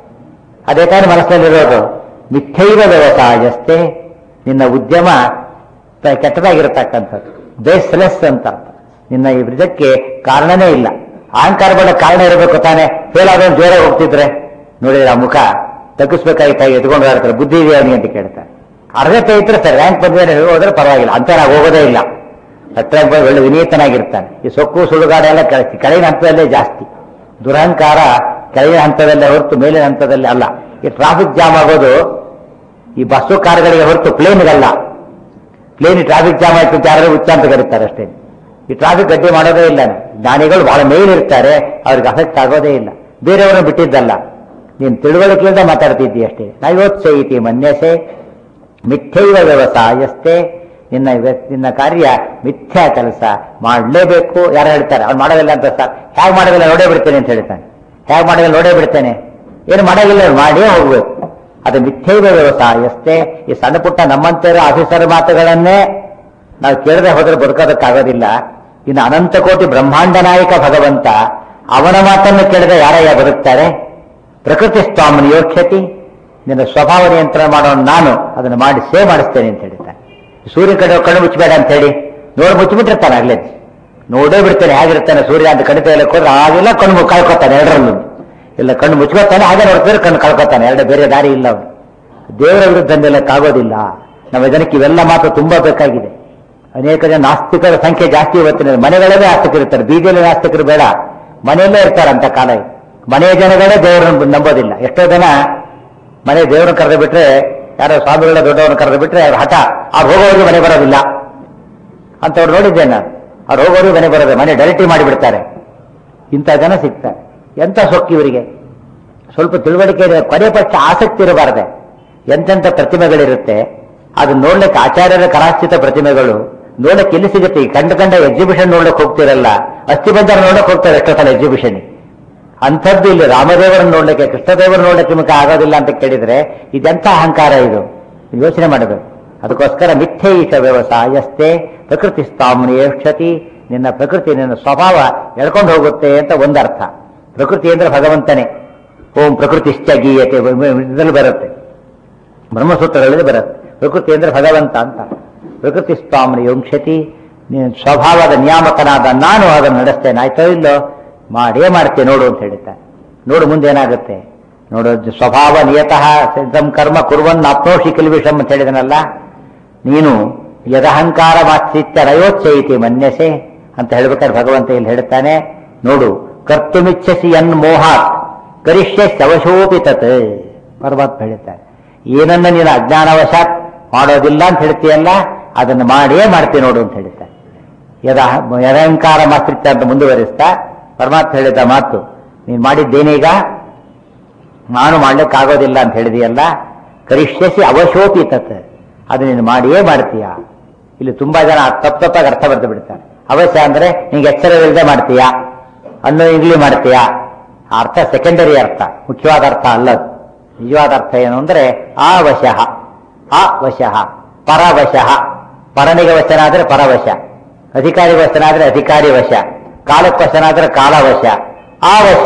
ಅದೇ ತಾನೇ ಮನಸ್ಸಿನಲ್ಲಿರೋದು ಮಿಥ್ಯೈವ ವ್ಯವಸಾಯಸ್ಥೆ ನಿನ್ನ ಉದ್ಯಮ ತ- ಕೆಟ್ಟದಾಗಿರತಕ್ಕಂಥದ್ದು ಬೇಸ್ಲೆಸ್ ಅಂತ ಅರ್ಥ. ನಿನ್ನ ಈ ವೃಜಕ್ಕೆ ಕಾರಣನೇ ಇಲ್ಲ ಅಹಂಕಾರ ಬಡ ಕಾರಣ ಇರಬೇಕು ತಾನೆ ಫೇಲ್ ಆದವನು ಜೋರ ಹೋಗ್ತಿದ್ರೆ ನೋಡಿದ್ರೆ ಆ ಮುಖ ತಗ್ಗಿಸ್ಬೇಕಾಗಿ ಎತ್ಕೊಂಡು ಹೇಳ್ತಾರೆ ಬುದ್ಧಿ ಇದೆಯಾ ಅವನಿಗೆ ಅಂತ ಕೇಳ್ತಾರೆ ಅರ್ಹತೆ ಇದ್ರೆ ಸರ್ ರ್ಯಾಂಕ್ ಬಂದ್ರೆ ಹೋದ್ರೆ ಪರವಾಗಿಲ್ಲ ಅಂತ ನಾವು ಹೋಗೋದೇ ಇಲ್ಲ ಹತ್ತಿರ ಬಂದು ಒಳ್ಳೆ ವಿನೀತನಾಗಿರ್ತಾನೆ ಈ ಸೊಕ್ಕು ಸುಡುಗಾಡ ಎಲ್ಲ ಕೆಳ- ಕೆಳಗಿನ ಹಂತದಲ್ಲೇ ಜಾಸ್ತಿ ದುರಹಂಕಾರ ಕೆಳಗಿನ ಹಂತದಲ್ಲೇ ಹೊರತು ಮೇಲಿನ ಹಂತದಲ್ಲಿ ಅಲ್ಲ ಈ ಟ್ರಾಫಿಕ್ ಜಾಮ್ ಆಗೋದು ಈ ಬಸ್ಸು ಕಾರುಗಳಿಗೆ ಹೊರತು ಪ್ಲೇನ್ಗಲ್ಲ ಪ್ಲೇನ್ ಟ್ರಾಫಿಕ್ ಜಾಮ್ ಆಯ್ತು ಅಂತ ಯಾರು ಹುಚ್ಚ ಅಂತ ಕರೀತಾರೆ ಅಷ್ಟೇ ಈ ಟ್ರಾಫಿಕ್ ಗಡ್ಡೆ ಮಾಡೋದೇ ಇಲ್ಲ ಜ್ಞಾನಿಗಳು ಬಹಳ ಮೇಲಿರ್ತಾರೆ ಅವ್ರಿಗೆ ಅಫೆಕ್ಟ್ ಆಗೋದೇ ಇಲ್ಲ ಬೇರೆಯವ್ರನ್ನ ಬಿಟ್ಟಿದ್ದಲ್ಲ ನೀನು ತಿಳುವಳಿಕೆಯಿಂದ ಮಾತಾಡ್ತಿದ್ದಿ ಅಷ್ಟೇ ನೈವೋತ್ಸೈತಿ ಮನ್ಯಸೆ ಮಿಥ್ಯೈವ ವ್ಯವಸಾಯಸ್ಥೆ ನಿನ್ನ ವ್ಯ- ನಿನ್ನ ಕಾರ್ಯ ಮಿಥ್ಯಾ ಕೆಲಸ ಮಾಡಲೇಬೇಕು ಯಾರು ಹೇಳ್ತಾರೆ ಅವ್ನು ಮಾಡೋದಿಲ್ಲ ಅಂತ ಸರ್ ಹೇಗೆ ಮಾಡೋದಿಲ್ಲ ನೋಡೇ ಬಿಡ್ತೇನೆ ಅಂತ ಹೇಳ್ತಾನೆ ಹೇಗೆ ಮಾಡೋದಿಲ್ಲ ನೋಡೇ ಬಿಡ್ತೇನೆ ಏನು ಮಾಡೋದಿಲ್ಲ ಅವ್ನು ಮಾಡಿಯೇ ಹೋಗ್ಬೇಕು ಅದು ಮಿಥ್ಯೈವ ವ್ಯವಸಾಯಸ್ಥೆ ಈ ಸಣ್ಣ ಪುಟ್ಟ ನಮ್ಮಂತರ ಆಫೀಸರ್ ಮಾತುಗಳನ್ನೇ ನಾವು ಕೇಳದೆ ಹೋದ್ರೆ ಬದುಕೋದಕ್ಕಾಗೋದಿಲ್ಲ ಇನ್ನು ಅನಂತ ಕೋಟಿ ಬ್ರಹ್ಮಾಂಡ ನಾಯಕ ಭಗವಂತ ಅವನ ಮಾತನ್ನು ಕೇಳದೆ ಯಾರಯ್ಯ ಬದುಕ್ತಾರೆ ಪ್ರಕೃತಿ ಸ್ವಾಮಿ ಯೋಕ್ಷತಿ ನಿನ್ನ ಸ್ವಭಾವ ನಿಯಂತ್ರಣ ಮಾಡೋನು ನಾನು ಅದನ್ನು ಮಾಡಿ ಸೇವ್ ಮಾಡಿಸ್ತೇನೆ ಅಂತ ಹೇಳ್ತಾನೆ ಸೂರ್ಯ ಕಡೆ ಕಣ್ಣು ಮುಚ್ಚಬೇಡ ಅಂತ ಹೇಳಿ ನೋಡಿ ಮುಚ್ಚಿಬಿಟ್ಟಿರ್ತಾನೆ ಆಗ್ಲೇ ನೋಡೇ ಬಿಡ್ತಾನೆ ಹೇಗಿರ್ತಾನೆ ಸೂರ್ಯ ಅಂತ ಕಡಿತ ಹೇಳಕ್ ಹೋದ್ರೆ ಆಗೆಲ್ಲ ಕಣ್ಣು ಮು- ಕಳ್ಕೊತಾನೆ ಎರಡರಲ್ಲೂ ಇಲ್ಲ ಕಣ್ಣು ಮುಚ್ಕೋತಾನೆ ಹಾಗೆ ನೋಡ್ತಾರೆ ಕಣ್ಣು ಕಳ್ಕೊತಾನೆ ಎರಡು ಬೇರೆ ದಾರಿ ಇಲ್ಲ ಅವನು ದೇವರ ವಿರುದ್ಧ ನಿಲ್ಲಕ್ಕಾಗೋದಿಲ್ಲ ನಮ್ಮ ಜನಕ್ಕೆ ಇವೆಲ್ಲ ಮಾತು ತುಂಬಾ ಬೇಕಾಗಿದೆ ಅನೇಕ ಜನ ನಾಸ್ತಿಕರ ಸಂಖ್ಯೆ ಜಾಸ್ತಿ ಇವತ್ತಿನ ಮನೆಗಳಲ್ಲೇ ನಾಸ್ತಿಕರು ಇರ್ತಾರೆ ಬೀದಿಯಲ್ಲಿ ನಾಸ್ತಿಕರು ಬೇಡ ಮನೆಯಲ್ಲೇ ಇರ್ತಾರೆ ಅಂತ ಕಾಲ ಇದು. ಮನೆಯ ಜನಗಳೇ ದೇವರನ್ನು ನಂಬೋದಿಲ್ಲ ಎಷ್ಟೋ ಜನ ಮನೆ ದೇವರನ್ನು ಕರೆದು ಬಿಟ್ರೆ ಯಾರೋ ಸ್ವಾಮಿಗಳ ದೊಡ್ಡವರನ್ನು ಕರೆದು ಬಿಟ್ರೆ ಅವ್ರ ಹಠ ಅವ್ರು ಹೋಗೋರಿಗೆ ಮನೆ ಬರೋದಿಲ್ಲ ಅಂತವ್ರು ನೋಡಿದ್ದೆ ನಾನು ಅವ್ರು ಹೋಗೋರಿಗೆ ಮನೆ ಬರೋದು ಮನೆ ಡೈರೆಕ್ಟಿ ಮಾಡಿಬಿಡ್ತಾರೆ ಇಂಥ ಜನ ಸಿಗ್ತಾರೆ ಎಂತ ಸೊಕ್ಕು ಇವರಿಗೆ ಸ್ವಲ್ಪ ತಿಳುವಳಿಕೆ ಇದೆ ಕೊನೆ ಪಕ್ಷ ಆಸಕ್ತಿ ಇರಬಾರ್ದೆ ಎಂತೆಂಥ ಪ್ರತಿಮೆಗಳಿರುತ್ತೆ ಅದು ನೋಡ್ಲಿಕ್ಕೆ ಆಚಾರ್ಯರ ಕರಾಸ್ಥಿತ ಪ್ರತಿಮೆಗಳು ನೋಡಕ್ಕೆ ಎಲ್ಲಿ ಸಿಗುತ್ತೆ ಈ ಕಂಡ ಕಂಡ ಎಕ್ಸಿಬಿಷನ್ ನೋಡ್ಲಿಕ್ಕೆ ಹೋಗ್ತಿರಲ್ಲ ಅಸ್ಥಿ ಬಂಜಾರ ನೋಡಕ್ ಹೋಗ್ತಾರೆ ಎಷ್ಟೋ ಸಲ ಎಕ್ಸಿಬಿಷನ್ ಅಂಥದ್ದು ಇಲ್ಲಿ ರಾಮದೇವರನ್ನು ನೋಡ್ಲಿಕ್ಕೆ ಕೃಷ್ಣದೇವರನ್ನು ನೋಡ್ಲಿಕ್ಕೆ ನಿಮಗೆ ಆಗೋದಿಲ್ಲ ಅಂತ ಕೇಳಿದ್ರೆ ಇದೆಂಥ ಅಹಂಕಾರ ಇದು ಯೋಚನೆ ಮಾಡಬೇಕು ಅದಕ್ಕೋಸ್ಕರ ಮಿಥ್ಯೈಷ ವ್ಯವಸಾಯಸ್ಥೆ ಪ್ರಕೃತಿ ನಿನ್ನ ಪ್ರಕೃತಿ ನಿನ್ನ ಸ್ವಭಾವ ಎಳ್ಕೊಂಡು ಹೋಗುತ್ತೆ ಅಂತ ಒಂದರ್ಥ ಪ್ರಕೃತಿ ಅಂದ್ರೆ ಭಗವಂತನೇ ಓಂ ಪ್ರಕೃತಿಶ್ಚ ಗೀಯತೆ ಇದರಲ್ಲಿ ಬರುತ್ತೆ ಬ್ರಹ್ಮಸೂತ್ರಗಳಲ್ಲಿ ಬರುತ್ತೆ ಪ್ರಕೃತಿ ಅಂದ್ರೆ ಭಗವಂತ ಅಂತ ಪ್ರಕೃತಿ ಸ್ವಾಮಿ ಯೋಂಕ್ಷತಿ ನೀನು ಸ್ವಭಾವದ ನಿಯಾಮಕನಾದ ನಾನು ಅದನ್ನು ನಡೆಸ್ತೇನೆ ಆಯ್ತೋ ಇಲ್ಲೋ ಮಾಡೇ ಮಾಡ್ತೇನೆ ನೋಡು ಅಂತ ಹೇಳ್ತಾನೆ ನೋಡು ಮುಂದೆ ಏನಾಗುತ್ತೆ ನೋಡು ಅದು ಸ್ವಭಾವ ನಿಯತಃ ಸಿದ್ಧಂ ಕರ್ಮ ಕುರುವನ್ ಅಪ್ನೋಷಿ ಕಿಲ್ವಿಷಂ ಅಂತ ಹೇಳಿದನಲ್ಲ ನೀನು ಯದಹಂಕಾರ ಮಾತ್ಸಿತ್ಯ ರಯೋಚ್ಚೈತಿ ಮನ್ಯಸೆ ಅಂತ ಹೇಳ್ಬೇಕಾದ್ರೆ ಭಗವಂತ ಇಲ್ಲಿ ಹೇಳ್ತಾನೆ ನೋಡು ಕರ್ತುಮಿಚ್ಛಸಿ ಎನ್ ಮೋಹಾತ್ ಕರಿಷ್ಯ ಶವಶೋಪಿ ತತ್ ಪರಮಾತ್ಮ ಹೇಳ್ತಾನೆ ಏನನ್ನ ನೀನು ಅಜ್ಞಾನವಶಾತ್ ಮಾಡೋದಿಲ್ಲ ಅಂತ ಹೇಳ್ತೀಯಲ್ಲ ಅದನ್ನು ಮಾಡೇ ಮಾಡ್ತೀನಿ ನೋಡು ಅಂತ ಹೇಳ್ತಾನೆ ಯದ ಯದಹಂಕಾರ ಮಾತ್ರಿತ್ಯ ಅಂತ ಮುಂದುವರಿಸ್ತಾ ಪರಮಾತ್ಮ ಹೇಳಿದ ಮಾತು ನೀನು ಮಾಡಿದ್ದೇನೀಗ ನಾನು ಮಾಡ್ಲಿಕ್ಕಾಗೋದಿಲ್ಲ ಅಂತ ಹೇಳಿದೆಯಲ್ಲ ಕರಿಷ್ಯಸಿ ಅವಶೋಪಿ ತತ್ ಅದು ನೀನು ಮಾಡಿಯೇ ಮಾಡ್ತೀಯ ಇಲ್ಲಿ ತುಂಬಾ ಜನ ತಪ್ಪು ತಪ್ಪಾಗಿ ಅರ್ಥ ಬರ್ತು ಬಿಡ್ತಾರೆ ಅವಶ್ಯ ಅಂದ್ರೆ ನಿಂಗೆ ಎಚ್ಚರವಿಲ್ಲದೆ ಮಾಡ್ತೀಯಾ ಅನ್ನೋ ಈಗಲೂ ಮಾಡ್ತೀಯಾ ಆ ಅರ್ಥ ಸೆಕೆಂಡರಿ ಅರ್ಥ ಮುಖ್ಯವಾದ ಅರ್ಥ ಅಲ್ಲದು ನಿಜವಾದ ಅರ್ಥ ಏನು ಅಂದ್ರೆ ಅವಶಃ ಅವಶಃ ಪರವಶಃ ಪರನಿಗೆ ವಶನಾದ್ರೆ ಪರವಶ ಅಧಿಕಾರಿ ವಶನಾದ್ರೆ ಅಧಿಕಾರಿ ವಶ ಕಾಲಕ್ಕೆ ವಶನಾದ್ರೆ ಕಾಲವಶ ಆ ವಶ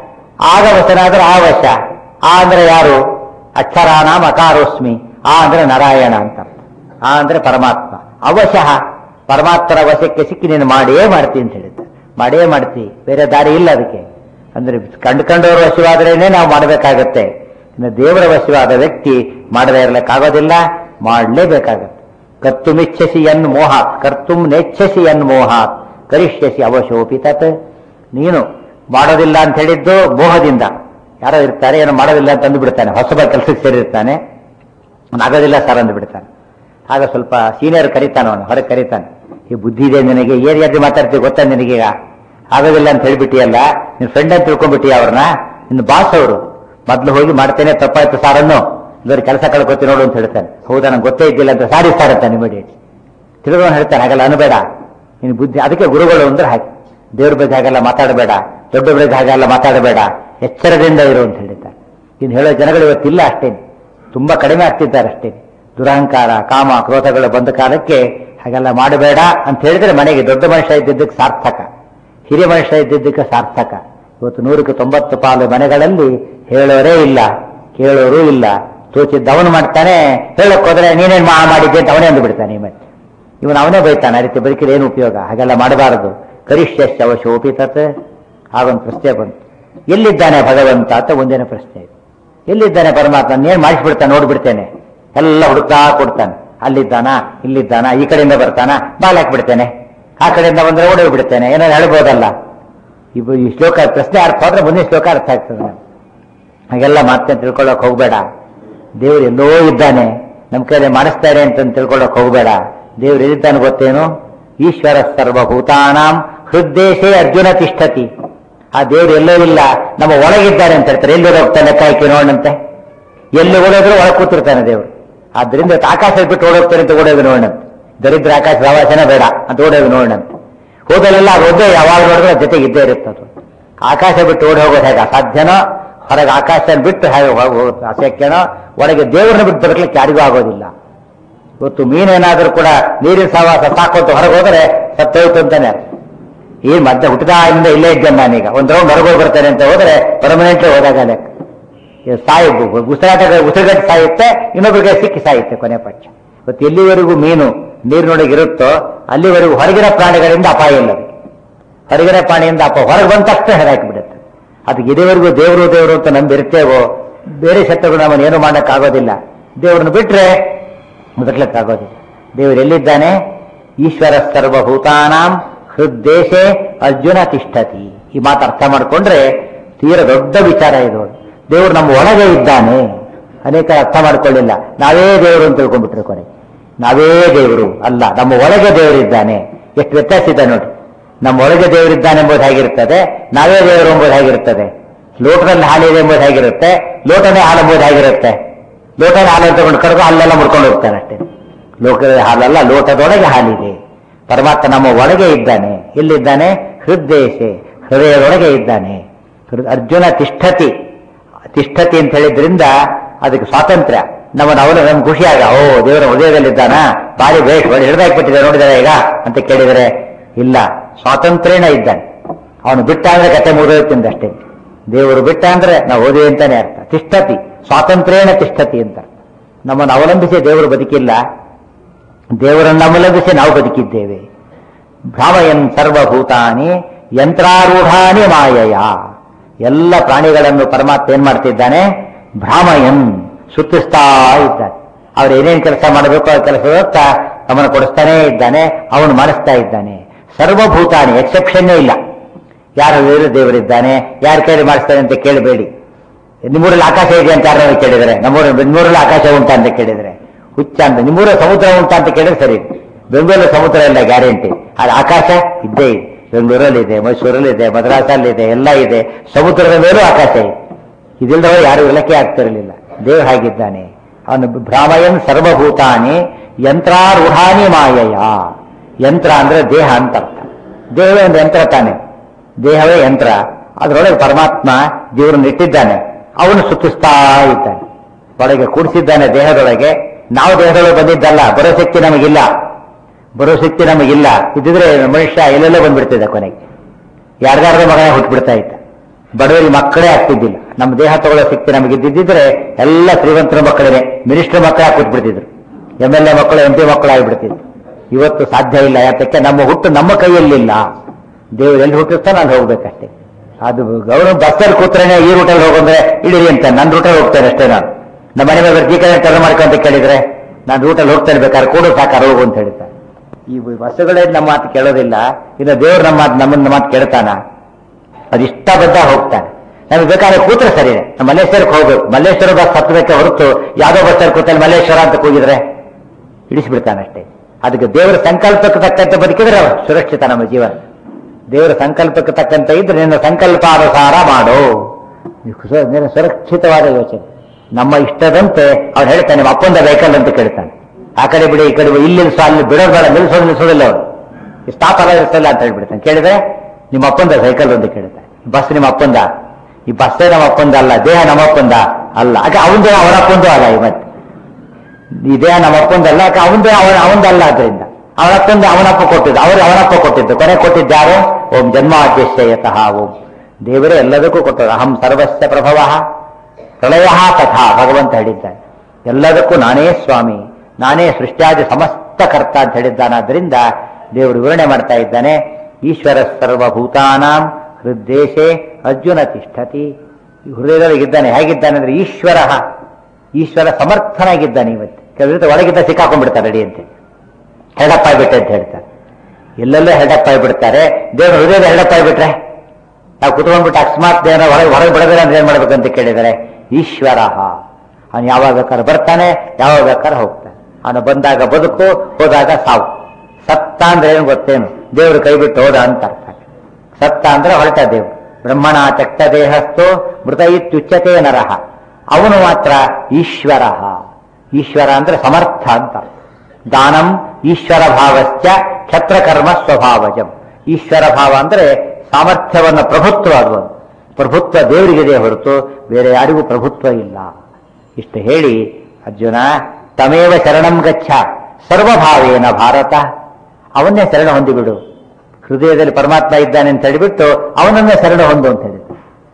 ಆಗ ವಶನಾದ್ರೆ ಆ ವಶ ಆ ಅಂದ್ರೆ ಯಾರು ಅಕ್ಷರಾನಾಂ ಅಕಾರೋಸ್ಮಿ ಆ ಅಂದ್ರೆ ನಾರಾಯಣ ಅಂತ ಅರ್ಥ. ಆ ಅಂದ್ರೆ ಪರಮಾತ್ಮ ಅವಶಃ ಪರಮಾತ್ಮರ ವಶಕ್ಕೆ ಸಿಕ್ಕಿ ನೀನು ಮಾಡಿಯೇ ಮಾಡ್ತೀನಿ ಅಂತ ಹೇಳಿದ್ದ ಮಾಡಿಯೇ ಮಾಡ್ತಿ ಬೇರೆ ದಾರಿ ಇಲ್ಲ ಅದಕ್ಕೆ ಅಂದ್ರೆ ಕಂಡುಕೊಂಡವರು ವಶವಾದ್ರೇನೆ ನಾವು ಮಾಡಬೇಕಾಗತ್ತೆ ಇನ್ನು ದೇವರ ವಶವಾದ ವ್ಯಕ್ತಿ ಮಾಡದೇ ಇರಲಿಕ್ಕಾಗೋದಿಲ್ಲ ಮಾಡಲೇಬೇಕಾಗತ್ತೆ ಕರ್ತುಮಿಚ್ಛಸಿ ಎನ್ ಮೋಹಾತ್ ಕರ್ತುಂ ನೆಚ್ಛಸಿ ಎನ್ ಮೋಹಾತ್ ಕರಿಷ್ಯಸಿ ಅವಶೋಪಿ ತತ್ ನೀನು ಮಾಡೋದಿಲ್ಲ ಅಂತ ಹೇಳಿದ್ದು ಮೋಹದಿಂದ ಯಾರೋ ಇರ್ತಾರೆ ಏನೋ ಮಾಡೋದಿಲ್ಲ ಅಂತ ಅಂದುಬಿಡ್ತಾನೆ ಹೊಸಬ ಕೆಲಸಕ್ಕೆ ಸೇರಿರ್ತಾನೆ ಅವ್ನು ಆಗೋದಿಲ್ಲ ಸರ್ ಅಂದು ಬಿಡ್ತಾನೆ ಆಗ ಸ್ವಲ್ಪ ಸೀನಿಯರ್ ಕರೀತಾನೆ ಅವನು ಹೊರಗೆ ಕರೀತಾನೆ ಈ ಬುದ್ಧಿ ಇದೆ ನಿನಗೆ ಏನ್ ಯಾಕೆ ಮಾತಾಡ್ತೀವಿ ಗೊತ್ತಾ ನಿನಗೀಗ ಆಗೋದಿಲ್ಲ ಅಂತ ಹೇಳ್ಬಿಟ್ಟಿಯಲ್ಲ ನಿನ್ ಫ್ರೆಂಡ್ ಅಂತ ತಿಳ್ಕೊಂಡ್ಬಿಟ್ಟಿಯ ಅವ್ರನ್ನ ನಿನ್ನ ಬಾಸ್ ಅವರು ಮೊದ್ಲು ಹೋಗಿ ಮಾಡ್ತೇನೆ ತಪ್ಪಾಯ್ತು ಸಾರ್ ಅನ್ನು ಇದ್ರ ಕೆಲಸ ಕಳ್ಕೊತಿ ನೋಡು ಅಂತ ಹೇಳ್ತಾನೆ ಹೌದಾ ನಂಗೆ ಗೊತ್ತೇ ಇದ್ದಿಲ್ಲ ಅಂತ ಸಾರಿ ಸಾರ್ ಅಂತಾನೆ ಇಮಿಡಿಯೇಟ್ ತಿಳಿದವನು ಹೇಳ್ತಾನೆ ಹಾಗೆಲ್ಲ ಅನ್ಬೇಡ ನಿನ್ ಬುದ್ಧಿ ಅದಕ್ಕೆ ಗುರುಗಳು ಅಂದ್ರೆ ಹಾಗೆ ದೇವ್ರ ಬಗ್ಗೆ ಹಾಗೆಲ್ಲ ಮಾತಾಡಬೇಡ ದೊಡ್ಡ ಬಗ್ಗೆ ಹಾಗೆಲ್ಲ ಮಾತಾಡಬೇಡ ಎಚ್ಚರದಿಂದ ಇರು ಅಂತ ಹೇಳಿದ್ದಾರೆ ಇನ್ನು ಹೇಳೋ ಜನಗಳು ಇವತ್ತಿಲ್ಲ ಅಷ್ಟೇನೆ ತುಂಬಾ ಕಡಿಮೆ ಆಗ್ತಿದ್ದಾರೆ ಅಷ್ಟೇ ದುರಹಂಕಾರ ಕಾಮ ಕ್ರೋಧಗಳು ಬಂದ ಕಾಲಕ್ಕೆ ಹಾಗೆಲ್ಲ ಮಾಡಬೇಡ ಅಂತ ಹೇಳಿದ್ರೆ ಮನೆಗೆ ದೊಡ್ಡ ಮನುಷ್ಯ ಇದ್ದಿದ್ದಕ್ಕೆ ಸಾರ್ಥಕ ಹಿರಿಯ ಮನುಷ್ಯ ಇದ್ದಿದ್ದಕ್ಕೆ ಸಾರ್ಥಕ ಇವತ್ತು ನೂರಕ್ಕೆ ತೊಂಬತ್ತು ಪಾಲು ಮನೆಗಳಲ್ಲಿ ಹೇಳೋರೇ ಇಲ್ಲ ಕೇಳೋರು ಇಲ್ಲ ತೋಚಿದ್ದವನು ಮಾಡ್ತಾನೆ ಹೇಳಕ್ ಹೋದ್ರೆ ನೀನೇನ್ ಮಾ ಮಾಡಿದ್ದೆ ಅಂತ ಅವನೇ ಅಂದು ಬಿಡ್ತಾನೆ ಮತ್ತೆ ಇವನು ಅವನೇ ಬೈತಾನೆ ಆ ರೀತಿ ಬದುಕಿದ್ರೆ ಏನು ಉಪಯೋಗ ಹಾಗೆಲ್ಲ ಮಾಡಬಾರದು ಕರಿಷ್ಯಶ್ಚ ಅವಶೋಪಿ ತತ್ ಆಗೊಂದು ಪ್ರಶ್ನೆ ಬಂತು ಎಲ್ಲಿದ್ದಾನೆ ಭಗವಂತ ಅಂತ ಒಂದೇನೇ ಪ್ರಶ್ನೆ ಇದೆ ಎಲ್ಲಿದ್ದಾನೆ ಪರಮಾತ್ಮ ಏನ್ ಮಾಡಿಸ್ಬಿಡ್ತಾನೆ ನೋಡ್ಬಿಡ್ತೇನೆ ಎಲ್ಲ ಹುಡುಕ್ತಾ ಕೊಡ್ತಾನೆ ಅಲ್ಲಿದ್ದಾನ ಇಲ್ಲಿದ್ದಾನ ಈ ಕಡೆಯಿಂದ ಬರ್ತಾನ ಬಾಲ್ ಹಾಕ್ಬಿಡ್ತೇನೆ ಆ ಕಡೆಯಿಂದ ಬಂದ್ರೆ ಓಡಿ ಬಿಡ್ತೇನೆ ಏನಾದ್ರು ಹೇಳ್ಬೋದಲ್ಲ ಇವು ಈ ಶ್ಲೋಕ ಪ್ರಶ್ನೆ ಅರ್ಥ ಆದ್ರೆ ಮುಂದಿನ ಶ್ಲೋಕ ಅರ್ಥ ಆಗ್ತದೆ ನಮ್ಗೆ. ಹಾಗೆಲ್ಲ ಮತ್ತೆ ತಿಳ್ಕೊಳ್ಳೋಕೆ ಹೋಗ್ಬೇಡ ದೇವ್ರು ಎಲ್ಲೋ ಇದ್ದಾನೆ ನಮ್ ಕೈಲಿ ಮಾಡಿಸ್ತಾರೆ ಅಂತ ತಿಳ್ಕೊಳ್ಳೋಕೆ ಹೋಗ್ಬೇಡ ದೇವ್ರು ಎಲ್ಲಿದ್ದಾನೆ ಗೊತ್ತೇನು ಈಶ್ವರ ಸರ್ವಭೂತಾನಾಂ ಹೃದ್ದೇಶೇ ಅರ್ಜುನ ತಿಷ್ಠತಿ ಆ ದೇವ್ರು ಎಲ್ಲೋ ಇಲ್ಲ ನಮ್ಮ ಒಳಗಿದ್ದಾರೆ ಅಂತ ಹೇಳ್ತಾರೆ ಎಲ್ಲಿ ಹೋಗ್ತಾನೆ ಕಾಯ್ಕೆ ನೋಡಂತೆ ಎಲ್ಲಿ ಓಡೋದ್ರು ಒಳಗೆ ಕೂತಿರ್ತಾನೆ ದೇವ್ರು ಆದ್ರಿಂದ ಇವತ್ತು ಆಕಾಶ ಬಿಟ್ಟು ಓಡೋಗ್ತಾನೆ ಅಂತ ಓಡೋದು ನೋಡಂತೆ ದರಿದ್ರ ಆಕಾಶ ಪ್ರವಾಸನ ಬೇಡ ಅಂತ ಓಡೋದು ನೋಡಂತೆ ಹೋದಲೆಲ್ಲ ಅದು ಒದ್ದೆ ಯಾವಾಗ ನೋಡಿದ್ರೆ ಜೊತೆಗೆ ಇದ್ದೇ ಇರುತ್ತೆ ಅದು ಆಕಾಶ ಬಿಟ್ಟು ಓಡಿ ಹೋಗೋದು ಹೇಗೆ ಅಸಾಧ್ಯನೋ ಹೊರಗೆ ಆಕಾಶ ಬಿಟ್ಟು ಹೇಗೆ ಹೋಗೋದು ಅಸಖ್ಯನೋ ಒಳಗೆ ದೇವರನ್ನ ಬಿಟ್ಟು ಬರಲಿಕ್ಕೆ ಯಾರಿಗೂ ಆಗೋದಿಲ್ಲ ಇವತ್ತು ಮೀನೇನಾದ್ರೂ ಕೂಡ ನೀರಿನ ಸಹವಾಸ ಸಾಕೋತು ಹೊರಗೆ ಹೋದರೆ ಸತ್ತೋಯ್ತು ಅಂತಾನೆ ಅರ್ಥ. ಈ ಮತ್ತೆ ಹುಟ್ಟಿದಾಗಿಂದ ಇಲ್ಲೇ ಇದ್ದೇನೆ ನಾನೀಗ ಒಂದ್ ರೌಂಡ್ ಹೊರಗೆ ಬರ್ತೇನೆ ಅಂತ ಹೋದ್ರೆ ಪರ್ಮನೆಂಟ್ಲಿ ಹೋದಾಗ ಲೆಕ್ಕ ಇದು ಸಾಯಿ ಉಸಿರಾಟ ಉಸಿರುಗಟ್ಟು ಸಾಯುತ್ತೆ ಇನ್ನೊಬ್ಬರಿಗೆ ಸಿಕ್ಕಿ ಸಾಯುತ್ತೆ ಕೊನೆ ಪಕ್ಷ ಇವತ್ತು ಎಲ್ಲಿವರೆಗೂ ಮೀನು ನೀರಿನೊಳಗೆ ಇರುತ್ತೋ ಅಲ್ಲಿವರೆಗೂ ಹೊರಗಿನ ಪ್ರಾಣಿಗಳಿಂದ ಅಪಾಯ ಇಲ್ಲ ಅದಕ್ಕೆ ಹೊರಗಿನ ಪ್ರಾಣಿಯಿಂದ ಅಪ ಹೊರಗೆ ಬಂದ ತಕ್ಷಣ ಹೆದಾಕಿ ಬಿಡುತ್ತೆ ಅದಕ್ಕೆ ಇದುವರೆಗೂ ದೇವರು ದೇವರು ಅಂತ ನಂಬಿರ್ತೇವೋ ಬೇರೆ ಶತ್ರುಗಳು ನಮ್ಮನ್ನು ಏನು ಮಾಡೋಕ್ಕಾಗೋದಿಲ್ಲ ದೇವರನ್ನು ಬಿಟ್ರೆ ಮುದಕ್ಲಕ್ಕಾಗೋದಿಲ್ಲ ದೇವರು ಎಲ್ಲಿದ್ದಾನೆ ಈಶ್ವರ ಸರ್ವಭೂತಾನಾಂ ಹೃದ್ದೇಶೆ ಅರ್ಜುನ ತಿಷ್ಠತಿ ಈ ಮಾತು ಅರ್ಥ ಮಾಡಿಕೊಂಡ್ರೆ ತೀರ ದೊಡ್ಡ ವಿಚಾರ ಇದು ದೇವರು ನಮ್ಮ ಒಳಗೆ ಇದ್ದಾನೆ ಅನೇಕ ಅರ್ಥ ಮಾಡ್ಕೊಳ್ಳಿಲ್ಲ ನಾವೇ ದೇವರು ಅಂತ ತಿಳ್ಕೊಂಡ್ಬಿಟ್ರೆ ಕೊನೆ ನಾವೇ ದೇವರು ಅಲ್ಲ ನಮ್ಮ ಒಳಗೆ ದೇವರಿದ್ದಾನೆ ಎಷ್ಟು ವ್ಯತ್ಯಾಸ ಇದೆ ನೋಡಿ ನಮ್ಮ ಒಳಗೆ ದೇವರಿದ್ದಾನೆ ಎಂಬುದು ಹೇಗಿರ್ತದೆ ನಾವೇ ದೇವರು ಎಂಬುದು ಹೇಗಿರ್ತದೆ ಲೋಟದಲ್ಲಿ ಹಾಲಿದೆ ಎಂಬುದು ಹೇಗಿರುತ್ತೆ ಲೋಟನೇ ಹಾಲು ಎಂಬುದು ಹೇಗಿರುತ್ತೆ ಲೋಟದ ಹಾಲು ತಗೊಂಡು ಕರೆದು ಅಲ್ಲೆಲ್ಲ ಮುಡ್ಕೊಂಡು ಹೋಗ್ತಾನೆ ಅಷ್ಟೇ ಲೋಕದ ಹಾಲಲ್ಲ ಲೋಟದೊಳಗೆ ಹಾಲಿದೆ ಪರಮಾತ್ಮ ನಮ್ಮ ಒಳಗೆ ಇದ್ದಾನೆ ಎಲ್ಲಿದ್ದಾನೆ ಹೃದ್ದೇಶೆ ಹೃದಯದೊಳಗೆ ಇದ್ದಾನೆ ಹೃ- ಅರ್ಜುನ ತಿಷ್ಠತಿ ತಿಷ್ಠತಿ ಅಂತ ಹೇಳಿದ್ರಿಂದ ಅದಕ್ಕೆ ಸ್ವಾತಂತ್ರ್ಯ ನಮ್ಮನ್ನು ಅವನು ನಮ್ಗೆ ಖುಷಿಯಾಗ ಓ ದೇವರ ಹೃದಯದಲ್ಲಿದ್ದಾನ ಬಾರಿ ಬೇಷ್ ಒಳ್ಳೆ ಹಿಡಿದಾಕ್ಬಿಟ್ಟಿದೆ ನೋಡಿದರೆ ಈಗ ಅಂತ ಕೇಳಿದರೆ ಇಲ್ಲ ಸ್ವಾತಂತ್ರ್ಯನ ಇದ್ದಾನೆ ಅವನು ಬಿಟ್ಟ ಅಂದ್ರೆ ಕತೆ ಮುಗಿದೋಯ್ತಿಂದ ಅಷ್ಟೇ ದೇವರು ಬಿಟ್ಟ ಅಂದ್ರೆ ನಾವು ಓದಿವೆ ಅಂತಾನೆ ಅರ್ಥ ತಿಷ್ಠತಿ ಸ್ವಾತಂತ್ರ್ಯೇಣ ತಿಷ್ಠತಿ ಅಂತ ನಮ್ಮನ್ನು ಅವಲಂಬಿಸಿ ದೇವರು ಬದುಕಿಲ್ಲ ದೇವರನ್ನು ಅವಲಂಬಿಸಿ ನಾವು ಬದುಕಿದ್ದೇವೆ ಭ್ರಾಮಯನ್ ಸರ್ವಭೂತಾನಿ ಯಂತ್ರಾರೂಢಾನಿ ಮಾಯಯ ಎಲ್ಲ ಪ್ರಾಣಿಗಳನ್ನು ಪರಮಾತ್ಮ ಏನ್ ಮಾಡ್ತಿದ್ದಾನೆ ಭ್ರಾಮಯನ್ ಸುತ್ತಿಸ್ತಾ ಇದ್ದಾನೆ ಅವ್ರು ಏನೇನ್ ಕೆಲಸ ಮಾಡಬೇಕು ಆ ಕೆಲಸದತ್ತ ಅವನು ಕೊಡಿಸ್ತಾನೇ ಇದ್ದಾನೆ ಅವನು ಮಾಡಿಸ್ತಾ ಇದ್ದಾನೆ ಸರ್ವಭೂತಾನಿ ಎಕ್ಸೆಪ್ಷನ್ನೇ ಇಲ್ಲ ಯಾರು ಬೇರೆ ದೇವರಿದ್ದಾನೆ ಯಾರ ಕೈಲಿ ಮಾಡಿಸ್ತಾನೆ ಅಂತ ಕೇಳಬೇಡಿ ನಿಮ್ಮೂರಲ್ಲಿ ಆಕಾಶ ಇದೆ ಅಂತ ಯಾರು ಕೇಳಿದರೆ ನಮ್ಮೂರ ನಿಮ್ಮೂರಲ್ಲಿ ಆಕಾಶ ಉಂಟಾ ಅಂತ ಕೇಳಿದರೆ ಹುಚ್ಚ ಅಂತ ನಿಮ್ಮೂರ ಸಮುದ್ರ ಉಂಟಾ ಅಂತ ಕೇಳಿದ್ರೆ ಸರಿ ಬೆಂಗಳೂರಲ್ಲಿ ಸಮುದ್ರ ಇಲ್ಲ ಗ್ಯಾರಂಟಿ ಆದ್ರೆ ಆಕಾಶ ಇದ್ದೇ ಇದೆ ಬೆಂಗಳೂರಲ್ಲಿ ಇದೆ ಮೈಸೂರಲ್ಲಿ ಇದೆ ಮದ್ರಾಸಲ್ಲಿ ಇದೆ ಎಲ್ಲ ಇದೆ ಸಮುದ್ರದ ಮೇಲೂ ಆಕಾಶ ಇದೆ ಇದಿಲ್ಲದವರು ಯಾರು ಇಲಕ್ಕೆ ಆಗ್ತಿರಲಿಲ್ಲ ದೇವ್ ಹಾಗಿದ್ದಾನೆ ಅವನು ಭ್ರಾಮಯನ್ ಸರ್ವಭೂತಾನಿ ಯಂತ್ರಾರೂಢಾನಿ ಮಾಯಯ ಯಂತ್ರ ಅಂದ್ರೆ ದೇಹ ಅಂತ ಅರ್ಥ ದೇಹವೇ ಒಂದು ಯಂತ್ರ ತಾನೆ ದೇಹವೇ ಯಂತ್ರ ಅದರೊಳಗೆ ಪರಮಾತ್ಮ ಜೀವನ ಇಟ್ಟಿದ್ದಾನೆ ಅವನು ಸುತ್ತಿಸ್ತಾ ಇದ್ದಾನೆ ಒಳಗೆ ಕೂಡಿಸಿದ್ದಾನೆ ದೇಹದೊಳಗೆ ನಾವು ದೇಹದೊಳಗೆ ಬಂದಿದ್ದಲ್ಲ ಬರೋ ಶಕ್ತಿ ನಮಗಿಲ್ಲ ಬರೋ ಶಕ್ತಿ ನಮಗಿಲ್ಲ ಇದ್ದಿದ್ರೆ ಮನುಷ್ಯ ಎಲ್ಲೆಲ್ಲೋ ಬಂದ್ಬಿಡ್ತಿದ್ದ ಕೊನೆಗೆ ಯಾರ್ದಾರ್ದ ಮಗನೇ ಹುಟ್ಟುಬಿಡ್ತಾ ಇದ್ದ ಬಡವರಿಗೆ ಮಕ್ಕಳೇ ಆಗ್ತಿದ್ದಿಲ್ಲ ನಮ್ಮ ದೇಹ ತಗೊಳ್ಳೋ ಶಕ್ತಿ ನಮಗೆ ಇದ್ದಿದ್ರೆ ಎಲ್ಲ ಶ್ರೀಮಂತರ ಮಕ್ಕಳೇ ಮಿನಿಸ್ಟರ್ ಮಕ್ಕಳೇ ಹಾಕ್ಬಿಟ್ಬಿಡ್ತಿದ್ರು ಎಮ್ ಎಲ್ ಎ ಮಕ್ಕಳು ಎಂ ಪಿ ಮಕ್ಕಳು ಆಗಿಬಿಡ್ತಿದ್ರು ಇವತ್ತು ಸಾಧ್ಯ ಇಲ್ಲ ಯಾತಕ್ಕೆ ನಮ್ಮ ಹುಟ್ಟು ನಮ್ಮ ಕೈಯಲ್ಲಿಲ್ಲ ದೇವರು ಎಲ್ಲಿ ಹುಟ್ಟಿರ್ತಾನೆ ಅಲ್ಲಿ ಹೋಗ್ಬೇಕಷ್ಟೇ ಅದು ಗೌರವ ಬಸ್ಸಲ್ಲಿ ಕೂತ್ರೇನೆ ಈ ರೂಟಲ್ಲಿ ಹೋಗಂದ್ರೆ ಇಳಿರಿ ಅಂತ ನನ್ನ ರೂಟಲ್ಲಿ ಹೋಗ್ತೇನೆ ಅಷ್ಟೇ ನಾನು ನಮ್ಮ ಮನೆ ಮೇಲೆ ಜೀಕನೆ ಟರ್ನ್ ಮಾಡ್ಕೊಂತ ಕೇಳಿದ್ರೆ ನಾನು ರೂಟಲ್ಲಿ ಹೋಗ್ತೇನೆ ಬೇಕಾದ್ರೆ ಕೂಡ ಸಾಕಾರ ಹೋಗು ಅಂತ ಹೇಳ್ತಾರೆ ಈ ಬಸ್ಸುಗಳೇ ನಮ್ಮ ಮಾತು ಕೇಳೋದಿಲ್ಲ ಇನ್ನು ದೇವ್ರು ನಮ್ಮ ಮಾತು ನಮ್ಮನ್ನ ಮಾತು ಕೇಳ್ತಾನ ಅದಿಷ್ಟ ಬದ್ಧ ಹೋಗ್ತಾನೆ ನಮಗೆ ಬೇಕಾದ್ರೆ ಕೂತ್ರೆ ಸರಿ ನಮ್ಮ ಮಲ್ಲೇಶ್ವರಕ್ಕೆ ಹೋಗ್ಬೇಕು ಮಲ್ಲೇಶ್ವರ ಬಸ್ ಹತ್ತಬೇಕೆ ಹೊರತು ಯಾವ್ದೋ ಬಸ್ಸಲ್ಲಿ ಕೂತಲ್ಲಿ ಮಲ್ಲೇಶ್ವರ ಅಂತ ಕೂಗಿದ್ರೆ ಇಳಿಸ್ಬಿಡ್ತಾನೆ ಅಷ್ಟೇ ಅದಕ್ಕೆ ದೇವರ ಸಂಕಲ್ಪಕ್ಕೆ ತಕ್ಕಂತೆ ಬದುಕಿದ್ರೆ ಸುರಕ್ಷಿತ ನಮ್ಮ ಜೀವನ ದೇವರ ಸಂಕಲ್ಪಕ್ಕೆ ತಕ್ಕಂತೆ ಇದ್ರೆ ನಿನ್ನ ಸಂಕಲ್ಪಾನುಸಾರ ಮಾಡು ನಿನ್ನ ಸುರಕ್ಷಿತವಾದ ಯೋಚನೆ ನಮ್ಮ ಇಷ್ಟದಂತೆ ಅವ್ನು ಹೇಳ್ತಾನೆ ನಿಮ್ಮ ಅಪ್ಪಂದ ವೆಹಿಕಲ್ ಅಂತ ಕೇಳ್ತಾನೆ ಆ ಕಡೆ ಬಿಡಿ ಈ ಕಡೆ ಬಿಡಿ, ಇಲ್ಲಿ ನಿಲ್ಸು ಅಲ್ಲಿ ಬಿಡೋದು ಬೇಡ ನಿಲ್ಸೋದು ನಿಲ್ಸೋದಿಲ್ಲ ಅವನು ಸ್ಟಾಪ್ ಅಲ್ಲ ಇರಿಸಲ್ಲ ಅಂತ ಹೇಳ್ಬಿಡ್ತಾನೆ ಕೇಳಿದ್ರೆ ನಿಮ್ಮ ಅಪ್ಪಂದ ಸೈಕಲ್ ಅಂತ ಕೇಳ್ತಾನೆ ಬಸ್ ನಿಮ್ಮ ಅಪ್ಪಂದ ಈ ಬಸ್ಸೇ ನಮ್ಮ ಅಪ್ಪಂದ ಅಲ್ಲ ದೇಹ ನಮ್ಮ ಅಪ್ಪಂದ ಅಲ್ಲ ಆಗ ಅವನ ದೇಹ ಅವನ ಅಪ್ಪಂದು ಅಲ್ಲ ಈ ಮತ್ತೆ ಈ ದೇಹ ನಮ್ಮ ಅಪ್ಪಂದಲ್ಲ ಯಾಕೆ ಅವನ ದೇಹ ಅವನ ಅವನದಲ್ಲ ಆದ್ರಿಂದ ಅವನಪ್ಪಂದ ಅವನಪ್ಪ ಕೊಟ್ಟಿದ್ದು ಅವರು ಅವನಪ್ಪ ಕೊಟ್ಟಿದ್ದು ಕೊನೆ ಕೊಟ್ಟಿದ್ದಾರು ಓಂ ಜನ್ಮಾದ್ಯಶ್ಯ ಯತಃ ಓಂ ದೇವರೇ ಎಲ್ಲದಕ್ಕೂ ಕೊಟ್ಟರು ಅಹಂ ಸರ್ವಸ್ಯ ಪ್ರಭವ ಪ್ರಳಯ ತಥಾ ಭಗವಂತ ಹೇಳಿದ್ದಾನೆ ಎಲ್ಲದಕ್ಕೂ ನಾನೇ ಸ್ವಾಮಿ ನಾನೇ ಸೃಷ್ಟ್ಯಾದಿ ಸಮಸ್ತ ಕರ್ತ ಅಂತ ಹೇಳಿದ್ದಾನಾದ್ರಿಂದ ದೇವರು ವಿವರಣೆ ಮಾಡ್ತಾ ಇದ್ದಾನೆ ಈಶ್ವರ ಸರ್ವಭೂತಾನಾಂ ಹೃದ್ದೇಶೆ ಅರ್ಜುನ ತಿಷ್ಠತಿ ಈ ಹೃದಯದೊಳಗಿದ್ದಾನೆ ಹೇಗಿದ್ದಾನೆ ಅಂದ್ರೆ ಈಶ್ವರ ಈಶ್ವರ ಸಮರ್ಥನಾಗಿದ್ದಾನೆ ಇವತ್ತು ಕೆಲವರು ಒಳಗಿದ್ದ ಸಿಕ್ಕಾಕೊಂಡ್ಬಿಡ್ತಾರೆ ಅಡಿಯಂತೆ ಹೆಡಪ್ ಆಗ್ಬಿಟ್ಟೆ ಅಂತ ಹೇಳ್ತಾರೆ ಎಲ್ಲೆಲ್ಲೋ ಹೆಡಪ್ ಆಗಿಬಿಡ್ತಾರೆ ದೇವರು ಹೃದಯದ ಹೆಡಪ್ ಆಗಿಬಿಟ್ರೆ ನಾವು ಕುತ್ಕೊಂಡ್ಬಿಟ್ಟು ಅಕಸ್ಮಾತ್ ದೇವರ ಹೊರಗೆ ಹೊರಗೆ ಬಿಡೋದಿಲ್ಲ ಅಂದ್ರೆ ಏನ್ ಮಾಡ್ಬೇಕಂತ ಕೇಳಿದರೆ ಈಶ್ವರ ಅವನು ಯಾವಾಗ ಬೇಕಾದ್ರೆ ಬರ್ತಾನೆ ಯಾವಾಗ ಬೇಕಾದ್ರೆ ಹೋಗ್ತಾನೆ ಅವನು ಬಂದಾಗ ಬದುಕು ಹೋದಾಗ ಸಾವು ಸತ್ತ ಅಂದ್ರೆ ಏನು ಗೊತ್ತೇನು ದೇವರು ಕೈ ಬಿಟ್ಟು ಹೋದ ಅಂತ ಅರ್ಥ ಸತ್ತ ಅಂದ್ರೆ ಹೊರಟ ದೇವರು ಬ್ರಹ್ಮಣ ಚಕ್ತ ದೇಹಸ್ಥೋ ಮೃತ ಇತ್ಯುಚ್ಯತೆ ನರಹ ಅವನು ಮಾತ್ರ ಈಶ್ವರ ಈಶ್ವರ ಅಂದ್ರೆ ಸಮರ್ಥ ಅಂತ ದಾನಂ ಈಶ್ವರ ಭಾವಶ್ಚ ಕ್ಷತ್ರಕರ್ಮ ಸ್ವಭಾವಜಂ ಈಶ್ವರ ಭಾವ ಅಂದ್ರೆ ಸಾಮರ್ಥ್ಯವನ್ನ ಪ್ರಭುತ್ವ ಅದು ಪ್ರಭುತ್ವ ದೇವರಿಗಿದೆ ಹೊರತು ಬೇರೆ ಯಾರಿಗೂ ಪ್ರಭುತ್ವ ಇಲ್ಲ ಇಷ್ಟು ಹೇಳಿ ಅರ್ಜುನ ತಮೇವ ಶರಣಂ ಗಚ್ಚ ಸರ್ವಭಾವೇನ ಭಾರತ ಅವನ್ನೇ ಶರಣ ಹೊಂದಿಬಿಡು ಹೃದಯದಲ್ಲಿ ಪರಮಾತ್ಮ ಇದ್ದಾನೆ ಅಂತ ಹೇಳಿಬಿಟ್ಟು ಅವನನ್ನೇ ಶರಣ ಹೊಂದು ಅಂತ ಹೇಳಿ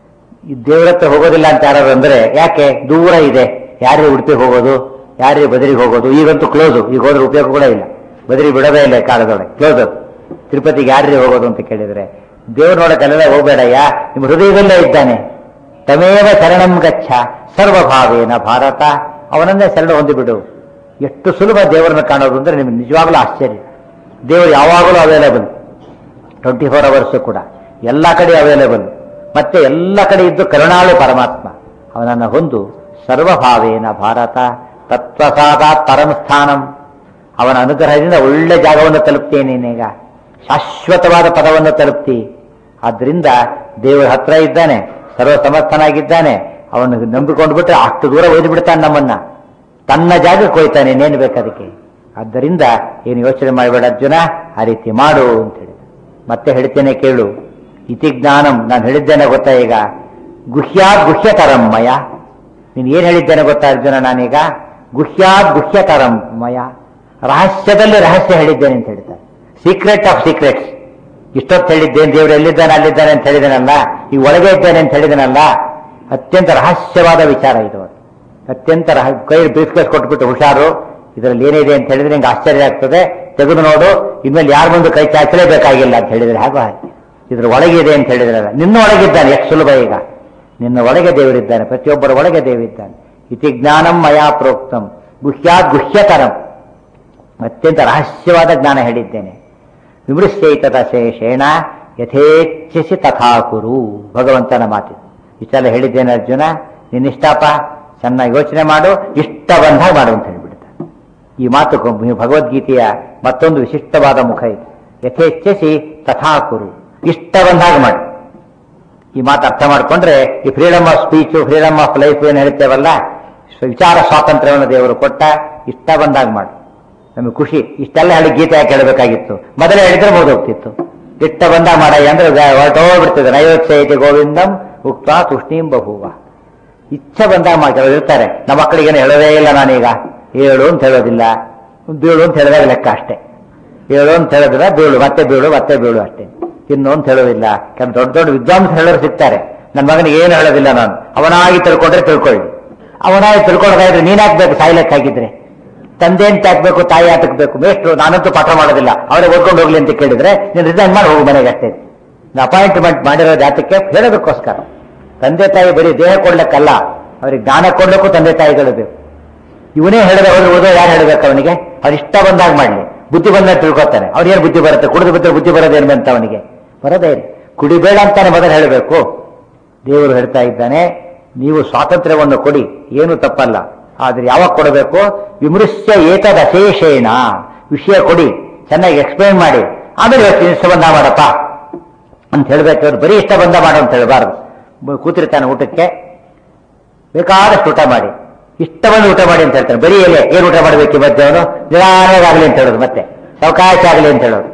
ಈ ದೇವರ ಹತ್ರ ಹೋಗೋದಿಲ್ಲ ಅಂತ ಯಾರು ಅಂದ್ರೆ ಯಾಕೆ ದೂರ ಇದೆ ಯಾರೇ ಉಡುಪಿ ಹೋಗೋದು ಯಾರೇ ಬದರಿಗೆ ಹೋಗೋದು ಈಗಂತೂ ಕ್ಲೋಸು ಈಗ ಹೋದ್ರೆ ಉಪಯೋಗ ಕೂಡ ಇಲ್ಲ ಬದರಿ ಬಿಡೋದೇ ಇಲ್ಲ ಕಾಲದೊಳಗೆ ಕ್ಲೋಸ್ ಅದು ತಿರುಪತಿಗೆ ಯಾರೇ ಹೋಗೋದು ಅಂತ ಕೇಳಿದ್ರೆ ದೇವ್ರ ನೋಡಕ್ಕೆಲ್ಲ ಹೋಗಬೇಡಯ್ಯ ನಿಮ್ಮ ಹೃದಯದಲ್ಲೇ ಇದ್ದಾನೆ ತಮೇವ ಶರಣಂ ಗಚ್ಚ ಸರ್ವಭಾವೇನ ಭಾರತ ಅವನನ್ನೇ ಶರಣ ಹೊಂದಿಬಿಡು ಎಷ್ಟು ಸುಲಭ ದೇವರನ್ನು ಕಾಣೋದು ಅಂದ್ರೆ ನಿಮ್ಗೆ ನಿಜವಾಗ್ಲೂ ಆಶ್ಚರ್ಯ ದೇವರು ಯಾವಾಗಲೂ ಅವೈಲೇಬಲ್ ಟ್ವೆಂಟಿ ಫೋರ್ ಅವರ್ಸ್ ಕೂಡ ಎಲ್ಲ ಕಡೆ ಅವೈಲೇಬಲ್ ಮತ್ತೆ ಎಲ್ಲ ಕಡೆ ಇದ್ದು ಕರುಣಾಳು ಪರಮಾತ್ಮ ಅವನನ್ನು ಹೊಂದು ಸರ್ವಭಾವೇನ ಭಾರತ ತತ್ವಸಾದಾತ್ ಪರಮ ಸ್ಥಾನಂ ಅವನ ಅನುಗ್ರಹದಿಂದ ಒಳ್ಳೆ ಜಾಗವನ್ನು ತಲುಪ್ತೀನಿ ನೀನೀಗ ಶಾಶ್ವತವಾದ ಪದವನ್ನು ತಲುಪ್ತಿ ಆದ್ರಿಂದ ದೇವರ ಹತ್ರ ಇದ್ದಾನೆ ಸರ್ವ ಸಮರ್ಥನಾಗಿದ್ದಾನೆ ಅವನು ನಂಬಿಕೊಂಡು ಬಿಟ್ರೆ ಅಷ್ಟು ದೂರ ಒಯ್ದು ಬಿಡ್ತಾನೆ ನಮ್ಮನ್ನ ತನ್ನ ಜಾಗಕ್ಕೆ ಹೋಯ್ತಾನೆ ಇನ್ನೇನು ಬೇಕದಕ್ಕೆ ಆದ್ದರಿಂದ ಏನು ಯೋಚನೆ ಮಾಡಬೇಡ ಅರ್ಜುನ ಆ ರೀತಿ ಮಾಡು ಅಂತ ಹೇಳಿ ಮತ್ತೆ ಹೇಳ್ತೇನೆ ಕೇಳು ಇತಿ ಜ್ಞಾನಂ ನಾನು ಹೇಳಿದ್ದೇನೆ ಗೊತ್ತಾ ಈಗ ಗುಹ್ಯಾದ್ ಗುಹ್ಯತರಂ ಮಯ ನೀನು ಏನು ಹೇಳಿದ್ದೇನೆ ಗೊತ್ತಾ ಅರ್ಜುನ ನಾನೀಗ ಗುಹ್ಯಾದ್ ಗುಹ್ಯತರಂ ಮಯ ರಹಸ್ಯದಲ್ಲಿ ರಹಸ್ಯ ಹೇಳಿದ್ದೇನೆ ಅಂತ ಹೇಳ್ತಾರೆ ಸೀಕ್ರೆಟ್ ಆಫ್ ಸೀಕ್ರೆಟ್ಸ್ ಇಷ್ಟೊತ್ತು ಹೇಳಿದ್ದೇನೆ ದೇವರು ಎಲ್ಲಿದ್ದಾನೆ ಅಲ್ಲಿದ್ದಾನೆ ಅಂತ ಹೇಳಿದನಲ್ಲ ಈ ಒಳಗೆ ಇದ್ದಾನೆ ಅಂತ ಹೇಳಿದನಲ್ಲ ಅತ್ಯಂತ ರಹಸ್ಯವಾದ ವಿಚಾರ ಇದು ಅತ್ಯಂತ ರಹ ಕೈ ಬ್ರೀಫ್ ಕೇಸ್ ಕೊಟ್ಬಿಟ್ಟು ಹುಷಾರು ಇದರಲ್ಲಿ ಏನಿದೆ ಅಂತ ಹೇಳಿದ್ರೆ ನಿಂಗೆ ಆಶ್ಚರ್ಯ ಆಗ್ತದೆ ತೆಗೆದು ನೋಡು ಇನ್ಮೇಲೆ ಯಾರ ಮುಂದೆ ಕೈ ಚಾಚಲೇಬೇಕಾಗಿಲ್ಲ ಅಂತ ಹೇಳಿದ್ರೆ ಹಾಗೋ ಹಾಗೆ ಇದ್ರ ಒಳಗಿದೆ ಅಂತ ಹೇಳಿದ್ರಲ್ಲ ನಿನ್ನ ಒಳಗಿದ್ದಾನೆ ಎಷ್ಟು ಸುಲಭ ಈಗ ನಿನ್ನ ಒಳಗೆ ದೇವರಿದ್ದಾನೆ ಪ್ರತಿಯೊಬ್ಬರ ಒಳಗೆ ದೇವರಿದ್ದಾನೆ ಇತಿ ಜ್ಞಾನಂ ಮಯಾ ಪ್ರೋಕ್ತಂ ಗುಹ್ಯಾತ್ ಗುಹ್ಯತರಂ ಅತ್ಯಂತ ರಹಸ್ಯವಾದ ಜ್ಞಾನ ಹೇಳಿದ್ದೇನೆ ವಿಮೃಶ್ಯೈತದ ಶೇಷೇಣ ಯಥೇಚ್ಛಿಸಿ ತಥಾ ಕುರು ಭಗವಂತನ ಮಾತು ಇಷ್ಟೆಲ್ಲ ಹೇಳಿದ್ದೇನೆ ಅರ್ಜುನ ನಿನ್ನಿಷ್ಟಪ್ಪ ಚೆನ್ನಾಗಿ ಯೋಚನೆ ಮಾಡು ಇಷ್ಟ ಬಂದಾಗ ಮಾಡು ಅಂತ ಹೇಳಿಬಿಡ್ತಾನೆ ಈ ಮಾತು ಕ- ಭಗವದ್ಗೀತೆಯ ಮತ್ತೊಂದು ವಿಶಿಷ್ಟವಾದ ಮುಖ ಇದೆ ಯಥೇಚ್ಛಿಸಿ ತಥಾ ಕುರು ಇಷ್ಟ ಬಂದಾಗ ಮಾಡು ಈ ಮಾತು ಅರ್ಥ ಮಾಡ್ಕೊಂಡ್ರೆ ಈ freedom of speech freedom of life ಏನು ಹೇಳ್ತೇವಲ್ಲ ಸ್ವ- ವಿಚಾರ ಸ್ವಾತಂತ್ರ್ಯವನ್ನು ದೇವರು ಕೊಟ್ಟ ಇಷ್ಟ ಬಂದಾಗ ಮಾಡು ನಮಗೆ ಖುಷಿ ಇಷ್ಟೆಲ್ಲ ಹೇಳಿ ಗೀತೆ ಯಾಕೆ ಹೇಳಬೇಕಾಗಿತ್ತು ಮೊದಲೇ ಹೇಳಿದ್ರೆ ಮುಗಿದೋಗ್ತಿತ್ತು ಇಷ್ಟ ಬಂದಾಗ ಮಾಡಯ್ಯ ಅಂದ್ರೆ ಹೊರಟೋಗ್ಬಿಡ್ತದೆ ನೈವತ್ಸೈತಿ ಗೋವಿಂದಂ ಉಕ್ತ ತುಷ್ಣೀಂ ಬಹುವ ಇಚ್ಛೆ ಬಂದಾಗ ಮಾ ಕೆಲವರು ಇರ್ತಾರೆ ನಮ್ಮ ಮಕ್ಕಳಿಗೇನು ಹೇಳೋದೇ ಇಲ್ಲ ನಾನೀಗ ಏಳು ಅಂತ ಹೇಳೋದಿಲ್ಲ ಬೀಳು ಅಂತ ಹೇಳಿದಾಗ ಲೆಕ್ಕ ಅಷ್ಟೇ ಏಳು ಅಂತ ಹೇಳಿದ್ರೆ ಬೀಳು ಮತ್ತೆ ಬೀಳು ಮತ್ತೆ ಬೀಳು ಅಷ್ಟೇ ಇನ್ನು ಅಂತ ಹೇಳೋದಿಲ್ಲ ಕೆಲವು ದೊಡ್ಡ ದೊಡ್ಡ ವಿದ್ವಾಂಸ ಹೇಳೋರು ಸಿಗ್ತಾರೆ ನನ್ನ ಮಗನಿಗೆ ಏನು ಹೇಳೋದಿಲ್ಲ ನಾನು ಅವನಾಗಿ ತಿಳ್ಕೊಂಡ್ರೆ ತಿಳ್ಕೊಳ್ಳಿ ಅವನಾಗಿ ತಿಳ್ಕೊಳ್ಳೋದಾದ್ರೆ ನೀನಾಕ್ಬೇಕು ಸಾಯ್ಲೆಕ್ ಹಾಕಿದ್ರೆ ತಂದೆ ಅಂತ ಹಾಕ್ಬೇಕು ತಾಯಿ ಹಾಕಬೇಕು ಮೇಷ್ಟ್ರು ನಾನಂತೂ ಪಾಠ ಮಾಡೋದಿಲ್ಲ ಅವರೇ ಓದ್ಕೊಂಡು ಹೋಗ್ಲಿ ಅಂತ ಕೇಳಿದ್ರೆ ನೀನು ರಿಸೈನ್ ಮಾಡಿ ಹೋಗು ಮನೆಗೆ ಅಷ್ಟೇ ಅಪಾಯಿಂಟ್ಮೆಂಟ್ ಮಾಡಿರೋ ಜಾತಕ್ಕೆ ಹೇಳೋದಕ್ಕೋಸ್ಕರ ತಂದೆ ತಾಯಿ ಬರೀ ದೇಹ ಕೊಡ್ಲಿಕ್ಕಲ್ಲ ಅವ್ರಿಗೆ ಜ್ಞಾನ ಕೊಡ್ಲಿಕ್ಕೂ ತಂದೆ ತಾಯಿಗಳು ಬೇಕು ಇವನೇ ಹೇಳಿದ್ರೆ ಅವ್ರು ಉಳಿದ ಯಾರು ಹೇಳ್ಬೇಕು ಅವನಿಗೆ ಅವ್ರು ಇಷ್ಟ ಬಂದಾಗ ಮಾಡಲಿ ಬುದ್ಧಿ ಬಂದಾಗ ತಿಳ್ಕೊತಾನೆ ಅವ್ರಿಗೇನು ಬುದ್ಧಿ ಬರುತ್ತೆ ಕುಡಿದು ಬಿದ್ದರೆ ಬುದ್ಧಿ ಬರೋದೇನು ಅಂತ ಅವನಿಗೆ ಬರೋದೇ ಇಲ್ಲ ಕುಡಿಬೇಡ ಅಂತಾನೆ ಮೊದಲು ಹೇಳಬೇಕು ದೇವರು ಹೇಳ್ತಾ ಇದ್ದಾನೆ ನೀವು ಸ್ವಾತಂತ್ರ್ಯವನ್ನು ಕೊಡಿ ಏನು ತಪ್ಪಲ್ಲ ಆದ್ರೆ ಯಾವಾಗ ಕೊಡಬೇಕು ವಿಮೃಶ್ಯ ಏತದ ಅಶೇಷೇಣ ವಿಷಯ ಕೊಡಿ ಚೆನ್ನಾಗಿ ಎಕ್ಸ್ಪ್ಲೈನ್ ಮಾಡಿ ಆಮೇಲೆ ಇವತ್ತು ಇಷ್ಟ ಬಂದ ಮಾಡಪ್ಪ ಅಂತ ಹೇಳ್ಬೇಕು ಅವ್ರು ಬರೀ ಇಷ್ಟ ಬಂದ ಮಾಡು ಅಂತ ಹೇಳಬಾರ್ದು ಕೂತಿರ್ತಾನೆ ಊಟಕ್ಕೆ ಬೇಕಾದಷ್ಟು ಊಟ ಮಾಡಿ ಇಷ್ಟ ಬಂದು ಊಟ ಮಾಡಿ ಅಂತ ಹೇಳ್ತಾನೆ ಬರೀ ಎಲೆ ಏನು ಊಟ ಮಾಡಬೇಕು ಈ ಮಧ್ಯೆ ಅವನು ನಿಧಾನವಾಗಲಿ ಅಂತ ಹೇಳೋದು ಮತ್ತೆ ಅವಕಾಶ ಆಗಲಿ ಅಂತ ಹೇಳೋದು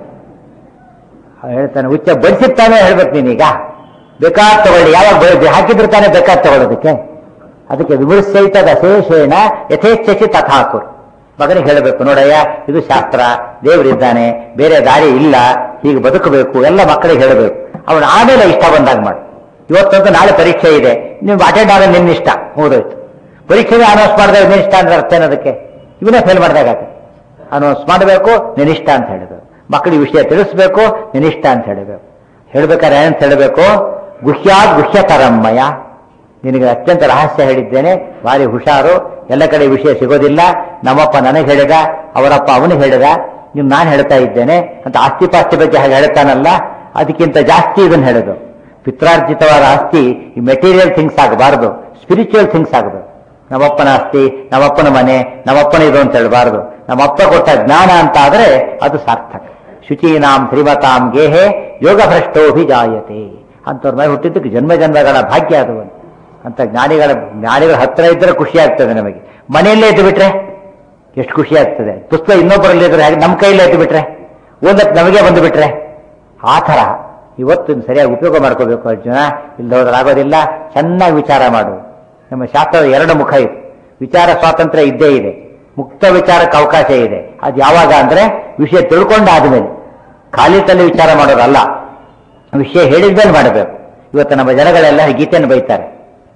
ಅವ್ನು ಹೇಳ್ತಾನೆ ಉಚ್ಚ ಬಡಿಸಿರ್ತಾನೆ ಹೇಳ್ಬೇಕು ನೀನೀಗ ಬೇಕಾದ್ ತಗೊಳ್ಳಿ ಯಾವಾಗ ಬ- ಹಾಕಿದ್ರೆ ತಾನೇ ಬೇಕಾದ್ ತಗೊಳ್ಳೋದಕ್ಕೆ ಅದಕ್ಕೆ ವಿಮರ್ಶಿತದ ಅಶೇಷೇಣ ಯಥೇಚ್ಛಸಿ ತಥಾಕುರು ಮಗನಿಗೆ ಹೇಳಬೇಕು ನೋಡಯ್ಯ ಇದು ಶಾಸ್ತ್ರ ದೇವರಿದ್ದಾನೆ ಬೇರೆ ದಾರಿ ಇಲ್ಲ ಹೀಗೆ ಬದುಕಬೇಕು ಎಲ್ಲ ಮಕ್ಕಳಿಗೆ ಹೇಳಬೇಕು ಅವನು ಆಮೇಲೆ ಇಷ್ಟ ಬಂದಾಗ ಮಾಡು ಇವತ್ತಂತೂ ನಾಳೆ ಪರೀಕ್ಷೆ ಇದೆ ನೀವು ಅಟೆಂಡ್ ಆಗ ನಿನ್ನ ಇಷ್ಟ ಮುಗಿದೋಯ್ತು ಪರೀಕ್ಷೆಗೆ ಅನೌನ್ಸ್ ಮಾಡಿದಾಗ ನಿನ್ನ ಇಷ್ಟ ಅಂದ್ರೆ ಅರ್ಥ ಏನದಕ್ಕೆ ಇವನೇ ಫೇಲ್ ಮಾಡಿದಾಗ ಅನೌನ್ಸ್ ಮಾಡಬೇಕು ನಿನ್ನಿಷ್ಟ ಅಂತ ಹೇಳಿದ್ರು ಮಕ್ಕಳಿಗೆ ವಿಷಯ ತಿಳಿಸ್ಬೇಕು ನಿನ್ನಿಷ್ಟ ಅಂತ ಹೇಳಬೇಕು ಹೇಳ್ಬೇಕಾದ್ರೆ ಏನಂತ ಹೇಳಬೇಕು ಗುಹ್ಯಾದ್ ಗುಹ್ಯತರಮ್ಮಯ ನಿನಗೆ ಅತ್ಯಂತ ರಹಸ್ಯ ಹೇಳಿದ್ದೇನೆ ಭಾರಿ ಹುಷಾರು ಎಲ್ಲ ಕಡೆ ವಿಷಯ ಸಿಗೋದಿಲ್ಲ ನಮ್ಮಪ್ಪ ನನಗೆ ಹೇಳಿದ ಅವರಪ್ಪ ಅವನಿಗೆ ಹೇಳಿದ ನೀವು ನಾನು ಹೇಳ್ತಾ ಇದ್ದೇನೆ ಅಂತ ಆಸ್ತಿ ಪಾಸ್ತಿ ಬಗ್ಗೆ ಹಾಗೆ ಹೇಳ್ತಾನಲ್ಲ ಅದಕ್ಕಿಂತ ಜಾಸ್ತಿ ಇದನ್ನು ಹೇಳೋದು ಪಿತ್ರಾರ್ಜಿತವಾದ ಆಸ್ತಿ ಈ ಮೆಟೀರಿಯಲ್ ಥಿಂಗ್ಸ್ ಆಗಬಾರದು ಸ್ಪಿರಿಚುವಲ್ ಥಿಂಗ್ಸ್ ಆಗಬೇಕು ನಮ್ಮಪ್ಪನ ಆಸ್ತಿ ನಮ್ಮಪ್ಪನ ಮನೆ ನಮ್ಮಪ್ಪನ ಇದು ಅಂತ ಹೇಳಬಾರದು ನಮ್ಮಪ್ಪ ಕೊಟ್ಟ ಜ್ಞಾನ ಅಂತ ಆದ್ರೆ ಅದು ಸಾರ್ಥಕ ಶುಚೀನಾಂ ಶ್ರೀಮತಾಂ ಗೇಹೆ ಯೋಗ ಭ್ರಷ್ಟೋಭಿಜಾಯತೆ ಅಂತವ್ರ ಮೇಲೆ ಹುಟ್ಟಿದ್ದಕ್ಕೆ ಜನ್ಮ ಜನ್ಮಗಳ ಭಾಗ್ಯ ಅದು ಒಂದು. ಅಂತ ಜ್ಞಾನಿಗಳ ಜ್ಞಾನಿಗಳ ಹತ್ರ ಇದ್ರೆ ಖುಷಿ ಆಗ್ತದೆ ನಮಗೆ ಮನೆಯಲ್ಲೇ ಇದ್ದು ಬಿಟ್ರೆ ಎಷ್ಟು ಖುಷಿ ಆಗ್ತದೆ ಪುಸ್ತಕ ಇನ್ನೊಬ್ಬರಲ್ಲಿ ಇದ್ರೆ ಹಾಗೆ ನಮ್ಮ ಕೈಯಲ್ಲೇ ಇದ್ದು ಬಿಟ್ರೆ ಓದಕ್ಕೆ ನಮಗೆ ಬಂದು ಬಿಟ್ರೆ ಆ ಥರ ಇವತ್ತು ಇದ್ನ ಸರಿಯಾಗಿ ಉಪಯೋಗ ಮಾಡ್ಕೋಬೇಕು ಅರ್ಜುನ ಇಲ್ಲದೆ ಹೋದ್ರೆ ಆಗೋದಿಲ್ಲ ಚೆನ್ನಾಗಿ ವಿಚಾರ ಮಾಡು ನಮ್ಮ ಶಾಸ್ತ್ರದ ಎರಡು ಮುಖ ಇದೆ ವಿಚಾರ ಸ್ವಾತಂತ್ರ್ಯ ಇದ್ದೇ ಇದೆ ಮುಕ್ತ ವಿಚಾರಕ್ಕೆ ಅವಕಾಶ ಇದೆ ಅದು ಯಾವಾಗ ಅಂದ್ರೆ ವಿಷಯ ತಿಳ್ಕೊಂಡಾದ್ಮೇಲೆ ಖಾಲಿ ತಲೆ ವಿಚಾರ ಮಾಡೋದಲ್ಲ ವಿಷಯ ಹೇಳಿದ್ಮೇಲೆ ಮಾಡಬೇಕು ಇವತ್ತು ನಮ್ಮ ಜನಗಳೆಲ್ಲ ಗೀತೆಯನ್ನು ಬೈತಾರೆ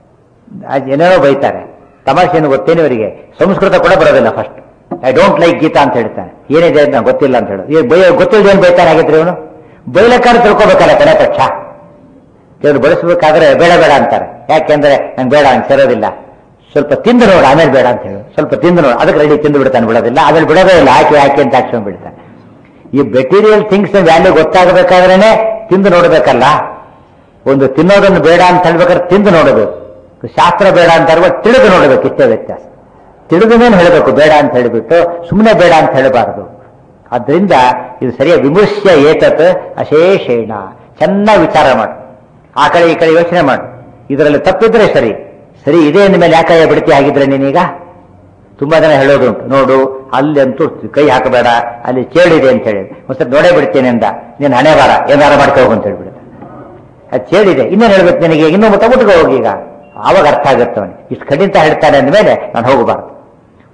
ಅದ್ ಏನೇನೋ ಬೈತಾರೆ ತಮಾಷೆಯನ್ನು ಗೊತ್ತೇನೆ ಇವರಿಗೆ ಸಂಸ್ಕೃತ ಕೂಡ ಬರೋದಿಲ್ಲ first I don't like Gita ಅಂತ ಹೇಳ್ತಾನೆ ಏನಿದೆ ಅಂತ ನಂಗೆ ಗೊತ್ತಿಲ್ಲ ಅಂತ ಹೇಳೋದು ಬೈ ಗೊತ್ತಿಲ್ಲದೆ ಏನು ಬೈತಾನೆ ಆಗಿದ್ರೆ ಇವನು ಬೈಲಕ್ಕಾದ್ರೆ ತಿಳ್ಕೊಬೇಕಲ್ಲ ಕಡೆ ಪಕ್ಷ ಕೆಲವರು ಬಳಸಬೇಕಾದ್ರೆ ಬೇಡ ಬೇಡ ಅಂತಾರೆ ಯಾಕೆಂದ್ರೆ ನಂಗೆ ಬೇಡ ನಂಗೆ ಸೇರೋದಿಲ್ಲ ಸ್ವಲ್ಪ ತಿಂದು ನೋಡು ಆಮೇಲೆ ಬೇಡ ಅಂತ ಹೇಳು ಸ್ವಲ್ಪ ತಿಂದು ನೋಡು ಅದಕ್ಕೆ ರೆಡಿ ತಿಂದು ಬಿಡ್ತಾನೆ ಬಿಡೋದಿಲ್ಲ ಆಮೇಲೆ ಬಿಡೋದೇ ಇಲ್ಲ ಹಾಕಿ ಹಾಕಿ ಅಂತ ಹಾಕ್ಸ್ಕೊಂಡ್ ಬಿಡ್ತಾನೆ ಈ ಮೆಟೀರಿಯಲ್ ಥಿಂಗ್ಸ್ ವ್ಯಾಲ್ಯೂ ಗೊತ್ತಾಗಬೇಕಾದ್ರೇನೆ ತಿಂದು ನೋಡ್ಬೇಕಲ್ಲ ಒಂದು ತಿನ್ನೋದನ್ನು ಬೇಡ ಅಂತ ಹೇಳ್ಬೇಕಾದ್ರೆ ತಿಂದು ನೋಡಬೇಕು ಶಾಸ್ತ್ರ ಬೇಡ ಅಂತ ಹೇಳುವಾಗ ತಿಳಿದು ನೋಡಬೇಕು ಇಷ್ಟೇ ವ್ಯತ್ಯಾಸ ತಿಳಿದ ಮೇಲೆ ಹೇಳಬೇಕು ಬೇಡ ಅಂತ ಹೇಳಿಬಿಟ್ಟು ಸುಮ್ಮನೆ ಬೇಡ ಅಂತ ಹೇಳಬಾರದು ಆದ್ರಿಂದ ಇದು ಸರಿಯಾಗಿ ವಿಮರ್ಶ್ಯ ಏತತ್ ಅಶೇಷೇಣ ಚೆನ್ನಾಗಿ ವಿಚಾರ ಮಾಡು ಆ ಕಡೆ ಈ ಕಡೆ ಯೋಚನೆ ಮಾಡು ಇದರಲ್ಲಿ ತಪ್ಪಿದ್ರೆ ಸರಿ ಸರಿ ಇದೆ ಅಂದ ಮೇಲೆ ಯಾಕೆ ಬಿಡ್ತಿ ಆಗಿದ್ರೆ ನೀನೀಗ ತುಂಬಾ ಜನ ಹೇಳೋದುಂಟು ನೋಡು ಅಲ್ಲಿ ಅಂತೂ ಕೈ ಹಾಕಬೇಡ ಅಲ್ಲಿ ಚೇಳಿದೆ ಅಂತ ಹೇಳಿ ಒಂದ್ಸರಿ ನೋಡೇ ಬಿಡ್ತೇನೆ ಅಂದ ನೀನು ಹಣೆ ಬಾರ ಏನಾರ ಮಾಡ್ಕೋ ಹೋಗು ಅಂತ ಹೇಳ್ಬಿಡುತ್ತೆ ಅದು ಚೇಳಿದೆ ಇನ್ನೇನು ಹೇಳ್ಬೇಕು ನಿನಗೆ ಇನ್ನೊಬ್ಬ ತಗೊಟ್ಕೋ ಹೋಗಿ ಈಗ ಆವಾಗ ಅರ್ಥ ಆಗುತ್ತೆ ಅವನಿಗೆ ಇಷ್ಟು ಖಂಡಿತ ಹೇಳ್ತಾನೆ ಅಂದಮೇಲೆ ನಾನು ಹೋಗಬಾರ್ದು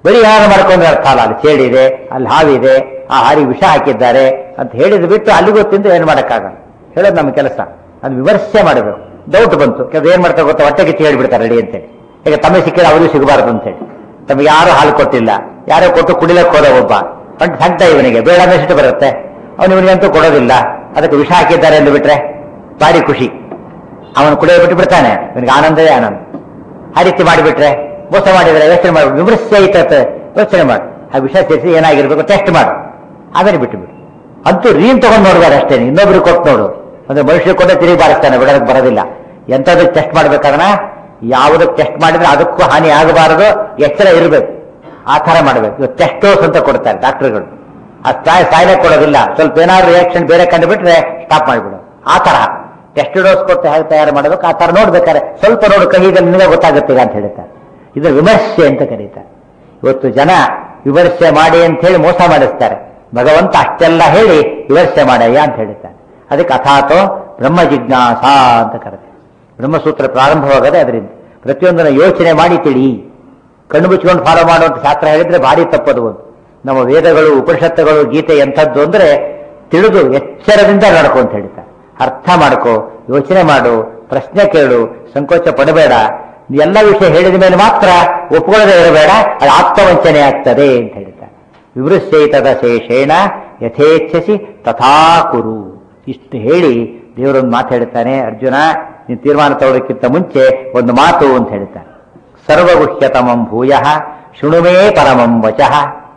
ಬರೀ ಏನಾದ್ರು ಮಾಡ್ಕೊಂಡ್ರೆ ಅರ್ಥ ಅಲ್ಲ ಅಲ್ಲಿ ಚೇಳಿದೆ ಅಲ್ಲಿ ಹಾವಿದೆ ಆ ಹಾರಿ ವಿಷ ಹಾಕಿದ್ದಾರೆ ಅಂತ ಹೇಳಿದ್ ಬಿಟ್ಟು ಅಲ್ಲಿಗೂ ತಿಂದು ಏನು ಮಾಡೋಕ್ಕಾಗಲ್ಲ ಹೇಳೋದು ನಮ್ಮ ಕೆಲಸ ಅದು ವಿಮರ್ಶೆ ಮಾಡಬೇಕು ಡೌಟ್ ಬಂತು ಕೆಲವು ಏನ್ ಮಾಡ್ತಾರೆ ಗೊತ್ತಾ ಹೊಟ್ಟೆ ಕಿಚ್ಚಿ ಹೇಳ್ಬಿಡ್ತಾರೆ ರೆಡಿ ಅಂತೇಳಿ ಈಗ ತಮಗೆ ಸಿಕ್ಕಿದ್ರೆ ಅವರಿಗೂ ಸಿಗಬಾರದು ಅಂತೇಳಿ ತಮಗೆ ಯಾರು ಹಾಲು ಕೊಟ್ಟಿಲ್ಲ ಯಾರೋ ಕೊಟ್ಟು ಕುಡಿಲಕ್ಕೆ ಹೋದ ಒಬ್ಬ ಬಟ್ ಸಂತ ಇವನಿಗೆ ಬೇಡ ಅನ್ನಿಸಿಟ್ಟು ಬರುತ್ತೆ ಅವನು ಇವನಿಗಂತೂ ಕೊಡೋದಿಲ್ಲ ಅದಕ್ಕೆ ವಿಷ ಹಾಕಿದ್ದಾರೆ ಎಂದು ಬಿಟ್ರೆ ಭಾರಿ ಖುಷಿ ಅವನು ಕುಡಿಯೋ ಬಿಟ್ಟು ಬಿಡ್ತಾನೆ ಇವನಿಗೆ ಆನಂದವೇ ಆನಂದ ಆ ರೀತಿ ಮಾಡಿಬಿಟ್ರೆ ಮೋಸ ಮಾಡಿದ್ರೆ ಯೋಚನೆ ಮಾಡಿ ವಿಮರ್ಶೆ ಐತತ್ ಯೋಚನೆ ಮಾಡು ಆ ವಿಷ ಸೇರಿಸಿ ಏನಾಗಿರ್ಬೇಕು ಟೆಸ್ಟ್ ಮಾಡು ಆಮೇಲೆ ಬಿಟ್ಟು ಬಿಡು ಅಂತೂ ರೀನ್ ತಗೊಂಡು ನೋಡ್ಬೇಡ ಅಷ್ಟೇ ಇನ್ನೊಬ್ರು ಕೊಟ್ಟು ನೋಡು ಅಂದ್ರೆ ಮನುಷ್ಯ ಕೊಟ್ಟೆ ತಿರುಗಿ ಬಾರಿಸ್ತಾನೆ ಬಿಡೋದಕ್ಕೆ ಬರೋದಿಲ್ಲ ಎಂಥದಕ್ಕೆ ಟೆಸ್ಟ್ ಮಾಡ್ಬೇಕಾದ್ರೆ ಯಾವುದಕ್ಕೆ ಟೆಸ್ಟ್ ಮಾಡಿದ್ರೆ ಅದಕ್ಕೂ ಹಾನಿ ಆಗಬಾರದು ಎಚ್ಚರ ಇರಬೇಕು ಆ ಥರ ಮಾಡಬೇಕು ಇವತ್ತು ಟೆಸ್ಟ್ ಡೋಸ್ ಅಂತ ಕೊಡ್ತಾರೆ ಡಾಕ್ಟರ್ಗಳು ಆ ಸಾಯ್ ಸಾಯ್ಲೆ ಕೊಡೋದಿಲ್ಲ ಸ್ವಲ್ಪ ಏನಾದ್ರು ರಿಯಾಕ್ಷನ್ ಬೇರೆ ಕಂಡುಬಿಟ್ರೆ ಸ್ಟಾಪ್ ಮಾಡಿಬಿಡು ಆ ತರ ಟೆಸ್ಟ್ ಡೋಸ್ ಕೊಟ್ಟು ಹೇಗೆ ತಯಾರು ಮಾಡಬೇಕು ಆ ತರ ನೋಡ್ಬೇಕಾದ್ರೆ ಸ್ವಲ್ಪ ನೋಡು ಕೈಯಲ್ಲಿ ನಿಮಗೆ ಗೊತ್ತಾಗುತ್ತೆ ಈಗ ಅಂತ ಹೇಳ್ತಾರೆ ಇದು ವಿಮರ್ಶೆ ಅಂತ ಕರೀತಾರೆ ಇವತ್ತು ಜನ ವಿಮರ್ಶೆ ಮಾಡಿ ಅಂತ ಹೇಳಿ ಮೋಸ ಮಾಡಿಸ್ತಾರೆ ಭಗವಂತ ಅಷ್ಟೆಲ್ಲ ಹೇಳಿ ವಿಮರ್ಶೆ ಮಾಡಯ್ಯ ಅಂತ ಹೇಳ್ತಾರೆ ಅದಕ್ಕೆ ಅಥಾತೋ ಬ್ರಹ್ಮ ಜಿಜ್ಞಾಸ ಅಂತ ಕರೀತಾರೆ ಬ್ರಹ್ಮಸೂತ್ರ ಪ್ರಾರಂಭವಾಗದೆ ಅದರಿಂದ ಪ್ರತಿಯೊಂದನ್ನು ಯೋಚನೆ ಮಾಡಿ ತಿಳಿ ಕಣ್ಣು ಮುಚ್ಕೊಂಡು ಫಾಲೋ ಮಾಡುವಂತ ಶಾಸ್ತ್ರ ಹೇಳಿದ್ರೆ ಭಾರಿ ತಪ್ಪದು ಒಂದು ನಮ್ಮ ವೇದಗಳು ಉಪನಿಷತ್ತುಗಳು ಗೀತೆ ಎಂಥದ್ದು ಅಂದ್ರೆ ತಿಳಿದು ಎಚ್ಚರದಿಂದ ನಡ್ಕೊ ಅಂತ ಹೇಳ್ತಾರೆ ಅರ್ಥ ಮಾಡ್ಕೋ ಯೋಚನೆ ಮಾಡು ಪ್ರಶ್ನೆ ಕೇಳು ಸಂಕೋಚ ಪಡಬೇಡ ಎಲ್ಲ ವಿಷಯ ಹೇಳಿದ ಮೇಲೆ ಮಾತ್ರ ಒಪ್ಕೊಳ್ಳದೆ ಇರಬೇಡ ಅದು ಆತ್ಮವಂಚನೆ ಆಗ್ತದೆ ಅಂತ ಹೇಳ್ತಾರೆ ವಿವೃಶ್ಚೈತದ ಶೇಷೇಣ ಯಥೇಚ್ಛಸಿ ತಥಾ ಕುರು ಇಷ್ಟು ಹೇಳಿ ದೇವರೊಂದು ಮಾತು ಹೇಳ್ತಾನೆ ಅರ್ಜುನ ನೀನು ತೀರ್ಮಾನ ತಗೊಳ್ಳೋಕ್ಕಿಂತ ಮುಂಚೆ ಒಂದು ಮಾತು ಅಂತ ಹೇಳ್ತಾನೆ ಸರ್ವಗುಹ್ಯತಮಂ ಭೂಯ ಶೃಣುಮೇ ಪರಮಂ ವಚಃ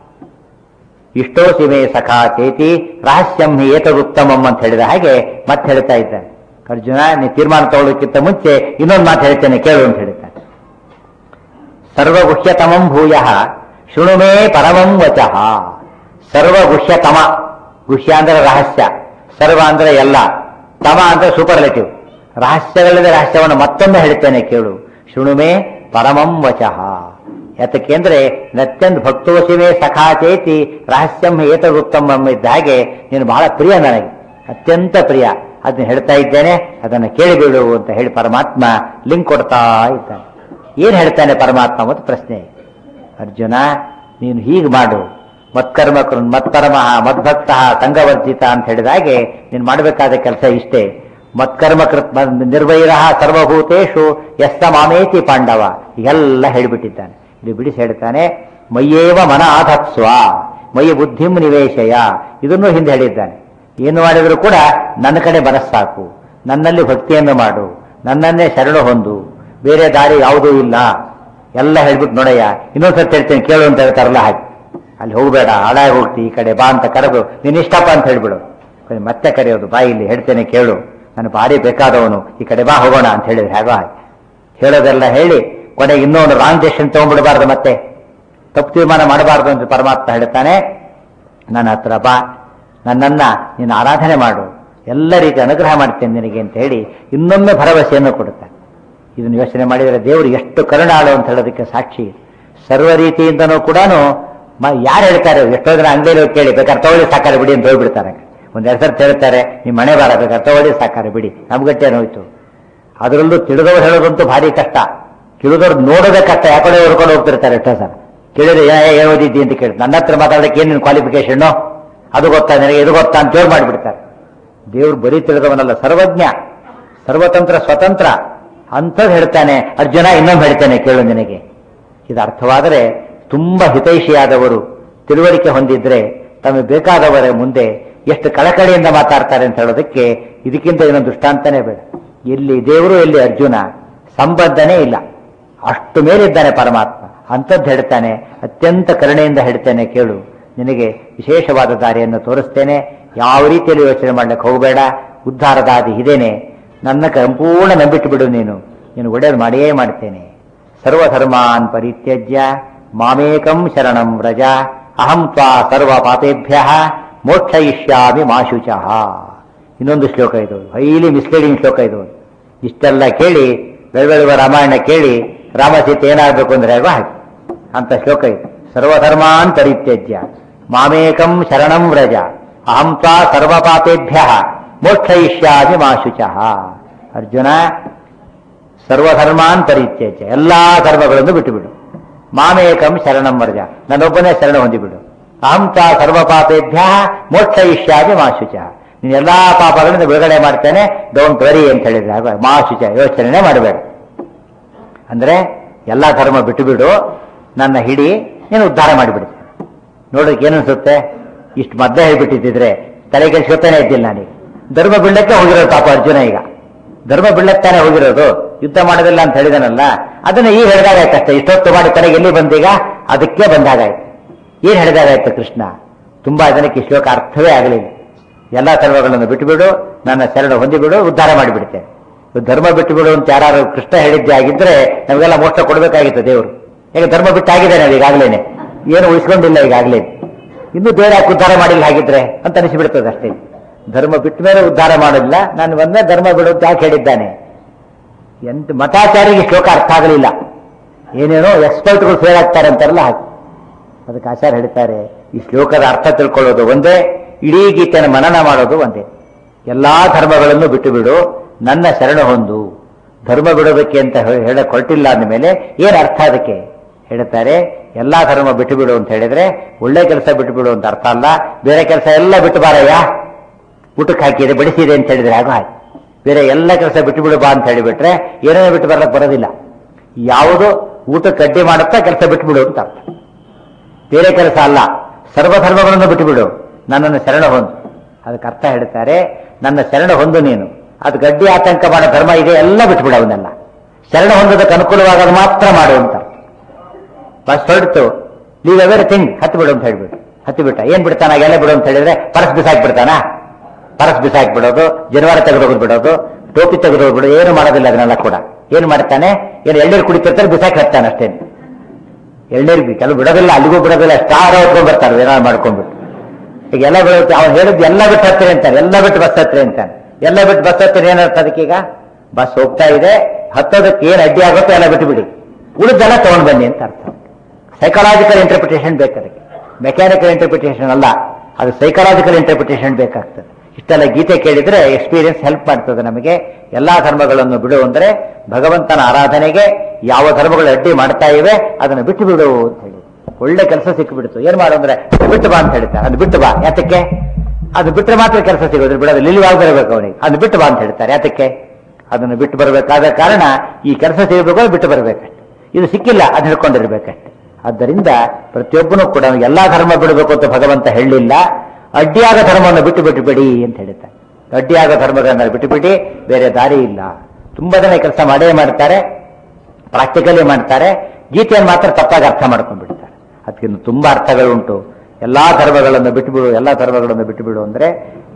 ಇಷ್ಟೋಸಿ ಮೇ ಸಖಾ ಚೇತಿ ರಹಸ್ಯಂ ಹಿ ಏತದುತ್ತಮಂ ಅಂತ ಹೇಳಿದ ಹಾಗೆ ಮತ್ತೆ ಹೇಳ್ತಾ ಇದ್ದಾನೆ ಅರ್ಜುನ ನೀ ತೀರ್ಮಾನ ತಗೊಳ್ಳೋಕ್ಕಿಂತ ಮುಂಚೆ ಇನ್ನೊಂದು ಮಾತು ಹೇಳ್ತೇನೆ ಕೇಳು ಅಂತ ಹೇಳ್ತಾನೆ ಸರ್ವಗುಹ್ಯತಮಂ ಭೂಯ ಶೃಣುಮೇ ಪರಮಂ ವಚಃ ಸರ್ವಗುಹ್ಯತಮ ಗುಹ್ಯ ಅಂದ್ರೆ ರಹಸ್ಯ ಸರ್ವ ಅಂದ್ರೆ ಎಲ್ಲ ತಮ ಅಂದ್ರೆ ಸೂಪರ್ಲೆಟಿವ್ ರಹಸ್ಯಗಳಿಂದ ರಹಸ್ಯವನ್ನು ಮತ್ತೊಮ್ಮೆ ಹೇಳ್ತೇನೆ ಕೇಳು ಶೃಣುಮೇ ಪರಮಂ ವಚಃ ಯಾತಕ್ಕೆ ಅಂದ್ರೆ ನತ್ಯಂತ ಭಕ್ತೋಸಿಮೇ ಸಖಾ ಚೇತಿ ರಹಸ್ಯಂ ಏತದುತ್ತಮಂ ಇದ್ದ ಹಾಗೆ ನೀನು ಬಹಳ ಪ್ರಿಯ ನನಗೆ ಅತ್ಯಂತ ಪ್ರಿಯ ಅದನ್ನ ಹೇಳ್ತಾ ಇದ್ದೇನೆ ಅದನ್ನ ಕೇಳಿಬಿಡು ಅಂತ ಹೇಳಿ ಪರಮಾತ್ಮ ಲಿಂಕ್ ಕೊಡ್ತಾ ಇದ್ದಾನೆ ಏನ್ ಹೇಳ್ತಾನೆ ಪರಮಾತ್ಮ ಮತ್ತು ಪ್ರಶ್ನೆ ಅರ್ಜುನ ನೀನು ಹೀಗೆ ಮಾಡು ಮತ್ಕರ್ಮ ಕೃನ್ ಮತ್ಪರಮಃ ಮದ್ಭಕ್ತ ಸಂಘವರ್ಜಿತ ಅಂತ ಹೇಳಿದ ಹಾಗೆ ನೀನು ಮಾಡಬೇಕಾದ ಕೆಲಸ ಇಷ್ಟೇ ಮತ್ಕರ್ಮ ಕೃತ್ ನಿರ್ವೈರ ಸರ್ವಭೂತೇಶು ಎಸ್ತ ಮಾಮೇತಿ ಪಾಂಡವ ಎಲ್ಲ ಹೇಳಿಬಿಟ್ಟಿದ್ದಾನೆ ಇಲ್ಲಿ ಬಿಡಿಸಿ ಹೇಳ್ತಾನೆ ಮಯ್ಯೇವ ಮನ ಆಧತ್ಸ್ವ ಮಯ್ಯ ಬುದ್ಧಿಂ ನಿವೇಶಯ ಇದನ್ನು ಹಿಂದೆ ಹೇಳಿದ್ದಾನೆ ಏನು ಮಾಡಿದರೂ ಕೂಡ ನನ್ನ ಕಡೆ ಮನಸ್ಸಾಕು ನನ್ನಲ್ಲಿ ಭಕ್ತಿಯನ್ನು ಮಾಡು ನನ್ನನ್ನೇ ಶರಣು ಹೊಂದು ಬೇರೆ ದಾರಿ ಯಾವುದೂ ಇಲ್ಲ ಎಲ್ಲ ಹೇಳ್ಬಿಟ್ಟು ನೋಡಯ್ಯ ಇನ್ನೊಂದ್ಸತಿ ಹೇಳ್ತೇನೆ ಕೇಳು ಅಂತ ಹೇಳ್ತಾರಲ್ಲ ಹಾಗೆ ಅಲ್ಲಿ ಹೋಗಬೇಡ ಹಾಳಾಗಿ ಹೋಗ್ತಿ ಈ ಕಡೆ ಬಾ ಅಂತ ಕರೆದು ನೀನು ಇಷ್ಟಪ್ಪ ಅಂತ ಹೇಳ್ಬಿಡು ಕೊನೆ ಮತ್ತೆ ಕರೆಯೋದು ಬಾ ಇಲ್ಲಿ ಹೇಳ್ತೇನೆ ಕೇಳು ನಾನು ಭಾರಿ ಬೇಕಾದವನು ಈ ಕಡೆ ಬಾ ಹೋಗೋಣ ಅಂತ ಹೇಳಿದ್ರೆ ಹೇಗೋ ಹಾಗೆ ಹೇಳೋದೆಲ್ಲ ಹೇಳಿ ಕೊನೆಗೆ ಇನ್ನೊಂದು ರಾಂಗ್ ಡೆಸಿಷನ್ ತಗೊಂಡ್ಬಿಡಬಾರ್ದು ಮತ್ತೆ ತಪ್ಪು ತೀರ್ಮಾನ ಮಾಡಬಾರ್ದು ಅಂತ ಪರಮಾತ್ಮ ಹೇಳ್ತಾನೆ ನನ್ನ ಹತ್ರ ಬಾ ನನ್ನನ್ನ ನೀನು ಆರಾಧನೆ ಮಾಡು ಎಲ್ಲ ರೀತಿ ಅನುಗ್ರಹ ಮಾಡ್ತೇನೆ ನಿನಗೆ ಅಂತ ಹೇಳಿ ಇನ್ನೊಮ್ಮೆ ಭರವಸೆಯನ್ನು ಕೊಡುತ್ತಾನೆ ಇದನ್ನು ಯೋಚನೆ ಮಾಡಿದರೆ ದೇವರು ಎಷ್ಟು ಕರುಣಾಳು ಅಂತ ಹೇಳೋದಕ್ಕೆ ಸಾಕ್ಷಿ ಸರ್ವ ರೀತಿಯಿಂದನೂ ಕೂಡ ಯಾರು ಹೇಳ್ತಾರೆ ಎಷ್ಟೋ ಜನ ಅಂಗಡಿಯಲ್ಲಿ ಹೋಗಿ ಕೇಳಿ ಬೇಕಾದ್ರೆ ತಗೊಳ್ಳಿ ಸಾಕಾರ ಬಿಡಿ ಅಂತ ಹೋಗ್ಬಿಡ್ತಾರೆ ಒಂದ್ ಎರಡು ಸರ್ತಿ ಹೇಳ್ತಾರೆ ನಿಮ್ಮ ಮನೆ ಬಾರ ಬೇಕಾದ್ರೆ ತಗೊಳ್ಳಿ ಸಾಕಾರ ಬಿಡಿ ನಮ್ಗಟ್ಟೆ ಹೋಯ್ತು ಅದರಲ್ಲೂ ತಿಳಿದವರು ಹೇಳೋದಂತೂ ಭಾರಿ ಕಷ್ಟ ತಿಳಿದವ್ರು ನೋಡೋದೇ ಕಷ್ಟ ಯಾಕಡೆ ಹೊರ್ಕೊಂಡು ಹೋಗ್ತಿರ್ತಾರೆ ಎಷ್ಟೋ ಸಲ ಕೇಳಿದ್ರೆ ಏನು ಓದಿದ್ದಿ ಅಂತ ಕೇಳಿ ನನ್ನ ಹತ್ರ ಮಾತಾಡೋದಕ್ಕೆ ಏನು ಕ್ವಾಲಿಫಿಕೇಶನ್ ಅದು ಗೊತ್ತಾ ನನಗೆ ಇದು ಗೊತ್ತಾ ಅಂತ ಜೋರ್ ಮಾಡಿಬಿಡ್ತಾರೆ ದೇವ್ರು ಬರೀ ತಿಳಿದವನಲ್ಲ ಸರ್ವಜ್ಞ ಸರ್ವತಂತ್ರ ಸ್ವತಂತ್ರ ಅಂಥದ್ದು ಹೇಳ್ತಾನೆ ಅರ್ಜುನ ಇನ್ನೊಂದು ಹೇಳ್ತಾನೆ ಕೇಳು ನಿನಗೆ ಇದು ಅರ್ಥವಾದರೆ ತುಂಬಾ ಹಿತೈಷಿಯಾದವರು ತಿಳುವಳಿಕೆ ಹೊಂದಿದ್ರೆ ತಮಗೆ ಬೇಕಾದವರ ಮುಂದೆ ಎಷ್ಟು ಕಳಕಳಿಯಿಂದ ಮಾತಾಡ್ತಾರೆ ಅಂತ ಹೇಳೋದಕ್ಕೆ ಇದಕ್ಕಿಂತ ಇನ್ನೊಂದು ದೃಷ್ಟಾಂತನೇ ಬೇಡ ಎಲ್ಲಿ ದೇವರು ಎಲ್ಲಿ ಅರ್ಜುನ ಸಂಬಂಧನೇ ಇಲ್ಲ ಅಷ್ಟು ಮೇಲಿದ್ದಾನೆ ಪರಮಾತ್ಮ ಅಂಥದ್ದು ಹೇಳ್ತಾನೆ ಅತ್ಯಂತ ಕರುಣೆಯಿಂದ ಹೇಳ್ತೇನೆ ಕೇಳು ನಿನಗೆ ವಿಶೇಷವಾದ ದಾರಿಯನ್ನು ತೋರಿಸ್ತೇನೆ ಯಾವ ರೀತಿಯಲ್ಲಿ ಯೋಚನೆ ಮಾಡ್ಲಿಕ್ಕೆ ಹೋಗಬೇಡ ಉದ್ಧಾರದ ಹಾದಿ ಇದೇನೆ ನನ್ನ ಸಂಪೂರ್ಣ ನಂಬಿಟ್ಟು ಬಿಡು ನೀನು ನೀನು ಒಳ್ಳೆಯದು ಮಾಡಿಯೇ ಮಾಡ್ತೇನೆ ಸರ್ವಧರ್ಮಾನ್ ಪರಿತ್ಯಜ್ಯ ಮಾಮೇಕಂ ಶರಣಂ ವ್ರಜ ಅಹಂ ತ್ವಾ ಸರ್ವ ಪಾಪೇಭ್ಯ ಮೋಕ್ಷಯಿಷ್ಯಾಮಿ ಮಾಶುಚಃ ಇನ್ನೊಂದು ಶ್ಲೋಕ ಇದು ಹೈಲಿ ಮಿಸ್ಲೀಡಿಂಗ್ ಶ್ಲೋಕ ಇದು ಇಷ್ಟೆಲ್ಲ ಕೇಳಿ ಬೆಳಬೆಳವ ರಾಮಾಯಣ ಕೇಳಿ ರಾಮಸೀತೆ ಏನಾಗಬೇಕು ಅಂದ್ರೆ ಅಲ್ವಾ ಹಾಗೆ ಅಂತ ಶ್ಲೋಕ ಇದು ಸರ್ವಧರ್ಮಾನ್ ಪರಿತ್ಯಜ್ಯ ಮಾಮೇಕಂ ಶರಣಂ ವ್ರಜ ಅಹಂ ತ್ವಾ ಸರ್ವ ಪಾಪೇಭ್ಯ ಮೋಕ್ಷಯಿಷ್ಯಾಮಿ ಮಾಶುಚಃ ಅರ್ಜುನ ಸರ್ವಧರ್ಮಾನ್ ಪರಿತ್ಯಜ್ಯ ಎಲ್ಲಾ ಧರ್ಮಗಳನ್ನು ಬಿಟ್ಟುಬಿಡು ಮಾಮೇಕಂ ಶರಣಂ ವರ್ಜ ನನ್ನೊಬ್ಬನೇ ಶರಣ ಹೊಂದಿಬಿಡು ಅಹಂ ಚ ಸರ್ವ ಪಾಪೇಭ್ಯ ಮೋಕ್ಷ ಇಷ್ಯಾದಿ ಮಾಶುಚ ನೀನು ಎಲ್ಲಾ ಪಾಪಗಳಿಂದ ಬಿಡುಗಡೆ ಮಾಡ್ತೇನೆ ಡೋಂಟ್ ವರಿ ಅಂತ ಹೇಳಿದ್ರೆ ಆಗ ಮಾಶುಚ ಯೋಚನೆ ಮಾಡಬೇಡ ಅಂದ್ರೆ ಎಲ್ಲಾ ಧರ್ಮ ಬಿಟ್ಟು ಬಿಡು ನನ್ನ ಹಿಡಿ ನೀನು ಉದ್ಧಾರ ಮಾಡಿಬಿಡ್ತೇನೆ ನೋಡೋಕೆ ಏನನ್ಸುತ್ತೆ ಇಷ್ಟು ಮದ್ದೆ ಹೇಳ್ಬಿಟ್ಟಿದ್ರೆ ತಲೆಗೆ ಶೋತನೇ ಇದ್ದಿಲ್ಲ ನಾನೀಗ ಧರ್ಮ ಬಿಡಕ್ಕೆ ಹೋಗಿರೋದು ಪಾಪ ಅರ್ಜುನ ಈಗ ಧರ್ಮ ಬಿಡಕ್ತಾನೆ ಹೋಗಿರೋದು ಯುದ್ಧ ಮಾಡೋದಿಲ್ಲ ಅಂತ ಹೇಳಿದನಲ್ಲ ಅದನ್ನ ಈಗ ಹೇಳಿದಾಗಾಯ್ತಷ್ಟೇ ಇಷ್ಟೊತ್ತು ಮಾಡಿ ತಲೆಗೆ ಎಲ್ಲಿ ಬಂದೀಗ ಅದಕ್ಕೆ ಬಂದಾಗಾಯ್ತು ಏನ್ ಹೇಳಿದಾಗಾಯ್ತು ಕೃಷ್ಣ ತುಂಬಾ ಜನಕ್ಕೆ ಈ ಶ್ಲೋಕ ಅರ್ಥವೇ ಆಗಲಿಲ್ಲ ಎಲ್ಲಾ ಧರ್ಮಗಳನ್ನು ಬಿಟ್ಟುಬಿಡು ನನ್ನ ಶರಣ ಹೊಂದಿಬಿಡು ಉದ್ಧಾರ ಮಾಡಿಬಿಡ್ತೇನೆ ಇವ್ ಧರ್ಮ ಬಿಟ್ಟುಬಿಡು ಅಂತ ಯಾರು ಕೃಷ್ಣ ಹೇಳಿದ್ದೆ ಆಗಿದ್ರೆ ನಮಗೆಲ್ಲ ಮೋಕ್ಷ ಕೊಡಬೇಕಾಗಿತ್ತು ದೇವರು ಈಗ ಧರ್ಮ ಬಿಟ್ಟಾಗಿದೆ ನಾವು ಈಗಾಗಲೇನೆ ಏನು ಉಳಿಸ್ಕೊಂಡಿಲ್ಲ ಈಗಾಗಲೇ ಇನ್ನು ಬೇರೆ ಯಾಕೆ ಉದ್ಧಾರ ಮಾಡಿಲ್ಲ ಹಾಗಿದ್ರೆ ಅಂತ ಅನಿಸಿಬಿಡ್ತದೆ ಅಷ್ಟೇ ಧರ್ಮ ಬಿಟ್ಟ ಮೇಲೆ ಉದ್ಧಾರ ಮಾಡಿಲ್ಲ ನಾನು ಒಂದೇ ಧರ್ಮ ಬಿಡು ಅಂತ ಯಾಕೆ ಹೇಳಿದ್ದಾನೆ ಎಂತ ಮತಾಚಾರಿಗೆ ಶ್ಲೋಕ ಅರ್ಥ ಆಗಲಿಲ್ಲ ಏನೇನೋ ಎಕ್ಸ್ಪರ್ಟ್ಗಳು ಫೇಲ್ ಆಗ್ತಾರೆ ಅಂತಾರಲ್ಲ ಹಾಗೆ ಅದಕ್ಕೆ ಆಚಾರ್ಯ ಹೇಳ್ತಾರೆ ಈ ಶ್ಲೋಕದ ಅರ್ಥ ತಿಳ್ಕೊಳ್ಳೋದು ಒಂದೇ ಇಡೀ ಗೀತೆಯನ್ನು ಮನನ ಮಾಡೋದು ಒಂದೇ ಎಲ್ಲಾ ಧರ್ಮಗಳನ್ನು ಬಿಟ್ಟು ಬಿಡು ನನ್ನ ಶರಣ ಹೊಂದು ಧರ್ಮ ಬಿಡೋದಕ್ಕೆ ಅಂತ ಹೇ- ಹೇಳಕ್ ಹೊರಟಿಲ್ಲ ಅಂದಮೇಲೆ ಏನ್ ಅರ್ಥ ಅದಕ್ಕೆ ಹೇಳ್ತಾರೆ ಎಲ್ಲಾ ಧರ್ಮ ಬಿಟ್ಟು ಬಿಡು ಅಂತ ಹೇಳಿದ್ರೆ ಒಳ್ಳೆ ಕೆಲಸ ಬಿಟ್ಟು ಬಿಡು ಅಂತ ಅರ್ಥ ಅಲ್ಲ ಬೇರೆ ಕೆಲಸ ಎಲ್ಲ ಬಿಟ್ಟು ಬಾರಯ್ಯ ಊಟಕ್ಕೆ ಹಾಕಿದೆ ಬಡಿಸಿದೆ ಅಂತ ಹೇಳಿದ್ರೆ ಆಗೋ ಹಾಗೆ ಬೇರೆ ಎಲ್ಲ ಕೆಲಸ ಬಿಟ್ಟು ಬಿಡು ಬಾ ಅಂತ ಹೇಳಿಬಿಟ್ರೆ ಏನೇನೋ ಬಿಟ್ಟು ಬರ್ಲಕ್ಕೆ ಬರೋದಿಲ್ಲ ಯಾವುದು ಊಟಕ್ಕೆ ಅಡ್ಡಿ ಮಾಡುತ್ತಾ ಕೆಲಸ ಬಿಟ್ಟು ಬಿಡು ಅಂತ ಅರ್ಥ ಬೇರೆ ಕೆಲಸ ಅಲ್ಲ ಸರ್ವಧರ್ಮಗಳನ್ನು ಬಿಟ್ಟುಬಿಡು ನನ್ನನ್ನು ಶರಣ ಹೊಂದು ಅದಕ್ಕೆ ಅರ್ಥ ಹೇಳ್ತಾರೆ ನನ್ನ ಶರಣ ಹೊಂದು ನೀನು ಅದು ಗಡ್ಡಿ ಆತಂಕ ಮಾಡೋ ಧರ್ಮ ಇದೆ ಎಲ್ಲ ಬಿಟ್ಬಿಡು ಅವನ್ನೆಲ್ಲ ಶರಣ ಹೊಂದೋದಕ್ಕೆ ಅನುಕೂಲವಾಗೋದು ಮಾತ್ರ ಮಾಡು ಅಂತ ಬಸ್ ಹೊರಡ್ತು ಲೀವ್ ಎವ್ರಿಥಿಂಗ್ ಹತ್ತು ಬಿಡು ಅಂತ ಹೇಳ್ಬಿಟ್ಟು ಹತ್ತು ಬಿಟ್ಟ ಏನ್ ಬಿಡ್ತಾನ ಎಲ್ಲ ಬಿಡು ಅಂತ ಹೇಳಿದ್ರೆ ಪರಸ್ ಬಿಸಾಕ್ ಬಿಡ್ತಾನ ಪರಸ್ ಬಿಸಾಕ್ ಬಿಡೋದು ಜನವಾರ ತೆಗೆದೋಗಿ ಬಿಡೋದು ಟೋಪಿ ತೆಗೆದೋಗಿ ಬಿಡೋದು ಏನು ಮಾಡೋದಿಲ್ಲ ಅದನ್ನೆಲ್ಲ ಕೂಡ ಏನ್ ಮಾಡ್ತಾನೆ ಏನು ಎಳ್ಳೀರು ಕುಡಿತಿರ್ತಾರೆ ಬಿಸಾಕ್ ಹಾಕ್ತಾನೆ ಅಷ್ಟೇನೆ ಎಳ್ನೀರು ಕೆಲವು ಬಿಡೋದಿಲ್ಲ ಅಲ್ಲಿಗೂ ಬಿಡೋದಿಲ್ಲ ಸ್ಟಾರ್ ಹೊತ್ಕೊಂಡ್ ಬರ್ತಾರೆ ಏನಾದ್ರು ಮಾಡ್ಕೊಂಡ್ಬಿಟ್ಟು ಈಗ ಎಲ್ಲ ಬಿಡುತ್ತೆ ಅವ್ನು ಹೇಳಿದ್ದು ಎಲ್ಲ ಬಿಟ್ಟು ಹತ್ತಿರ ಅಂತಾನೆ ಎಲ್ಲ ಬಿಟ್ಟು ಬಸ್ ಹತ್ತಿರ ಅಂತಾನೆ ಎಲ್ಲ ಬಿಟ್ಟು ಬಸ್ ಹತ್ತಿರ ಏನರ್ಥ ಅದಕ್ಕೀಗ ಬಸ್ ಹೋಗ್ತಾ ಇದೆ ಹತ್ತೋದಕ್ಕೆ ಏನ್ ಅಡ್ಡಿ ಆಗುತ್ತೋ ಎಲ್ಲ ಬಿಟ್ಟು ಬಿಡಿ ಉಳಿದೆಲ್ಲ ತಗೊಂಡ್ ಬನ್ನಿ ಅಂತ ಅರ್ಥ ಸೈಕಲಾಜಿಕಲ್ ಇಂಟರ್ಪ್ರಿಟೇಷನ್ ಬೇಕು ಅದಕ್ಕೆ ಮೆಕ್ಯಾನಿಕಲ್ ಇಂಟರ್ಪ್ರಿಟೇಷನ್ ಅಲ್ಲ ಅದು ಸೈಕಲಾಜಿಕಲ್ ಇಂಟರ್ಪ್ರಿಟೇಷನ್ ಬೇಕಾಗ್ತದೆ ಇಷ್ಟೆಲ್ಲ ಗೀತೆ ಕೇಳಿದ್ರೆ ಎಕ್ಸ್ಪೀರಿಯನ್ಸ್ ಹೆಲ್ಪ್ ಮಾಡ್ತದೆ ನಮಗೆ ಎಲ್ಲಾ ಧರ್ಮಗಳನ್ನು ಬಿಡು ಅಂದ್ರೆ ಭಗವಂತನ ಆರಾಧನೆಗೆ ಯಾವ ಧರ್ಮಗಳು ಅಡ್ಡಿ ಮಾಡ್ತಾ ಇವೆ ಅದನ್ನು ಬಿಟ್ಟು ಬಿಡು ಅಂತ ಹೇಳಿ ಒಳ್ಳೆ ಕೆಲಸ ಸಿಕ್ಕಿಬಿಡ್ತು ಏನ್ ಮಾಡು ಅಂದ್ರೆ ಬಿಟ್ಟು ಬಾ ಅಂತ ಹೇಳ್ತಾರೆ ಅದು ಬಿಟ್ಟು ಬಾ ಯಾತಕ್ಕೆ ಅದು ಬಿಟ್ಟರೆ ಮಾತ್ರ ಕೆಲಸ ಸಿಗೋದು ಬಿಡೋದು ಇಲ್ಲಿವಾಗ ಬರಬೇಕು ಅವನಿಗೆ ಅದು ಬಿಟ್ಟು ಬಾ ಅಂತ ಹೇಳ್ತಾರೆ ಯಾತಕ್ಕೆ ಅದನ್ನು ಬಿಟ್ಟು ಬರಬೇಕಾದ ಕಾರಣ ಈ ಕೆಲಸ ಸಿಗಬೇಕು ಅದು ಬಿಟ್ಟು ಬರಬೇಕಷ್ಟೆ ಇದು ಸಿಕ್ಕಿಲ್ಲ ಅದು ಹಿಡ್ಕೊಂಡಿರ್ಬೇಕಷ್ಟೆ ಆದ್ದರಿಂದ ಪ್ರತಿಯೊಬ್ಬನು ಕೂಡ ಎಲ್ಲಾ ಧರ್ಮ ಬಿಡಬೇಕು ಅಂತ ಭಗವಂತ ಹೇಳಲಿಲ್ಲ ಅಡ್ಡಿಯಾದ ಧರ್ಮವನ್ನು ಬಿಟ್ಟು ಬಿಟ್ಟು ಬಿಡಿ ಅಂತ ಹೇಳ್ತಾರೆ ಅಡ್ಡಿಯಾದ ಧರ್ಮಗಳನ್ನ ಬಿಟ್ಟು ಬಿಡಿ ಬೇರೆ ದಾರಿ ಇಲ್ಲ ತುಂಬಾ ಜನ ಕೆಲಸ ಮಾಡೇ ಮಾಡ್ತಾರೆ ಪ್ರಾಕ್ಟಿಕಲಿ ಮಾಡ್ತಾರೆ ಗೀತೆಯನ್ನು ಮಾತ್ರ ತಪ್ಪಾಗಿ ಅರ್ಥ ಮಾಡ್ಕೊಂಡ್ಬಿಡ್ತಾರೆ ಅದಕ್ಕೆ ತುಂಬಾ ಅರ್ಥಗಳುಂಟು ಎಲ್ಲಾ ಧರ್ಮಗಳನ್ನು ಬಿಟ್ಟುಬಿಡು ಎಲ್ಲಾ ಧರ್ಮಗಳನ್ನು ಬಿಟ್ಟುಬಿಡು ಅಂದ್ರೆ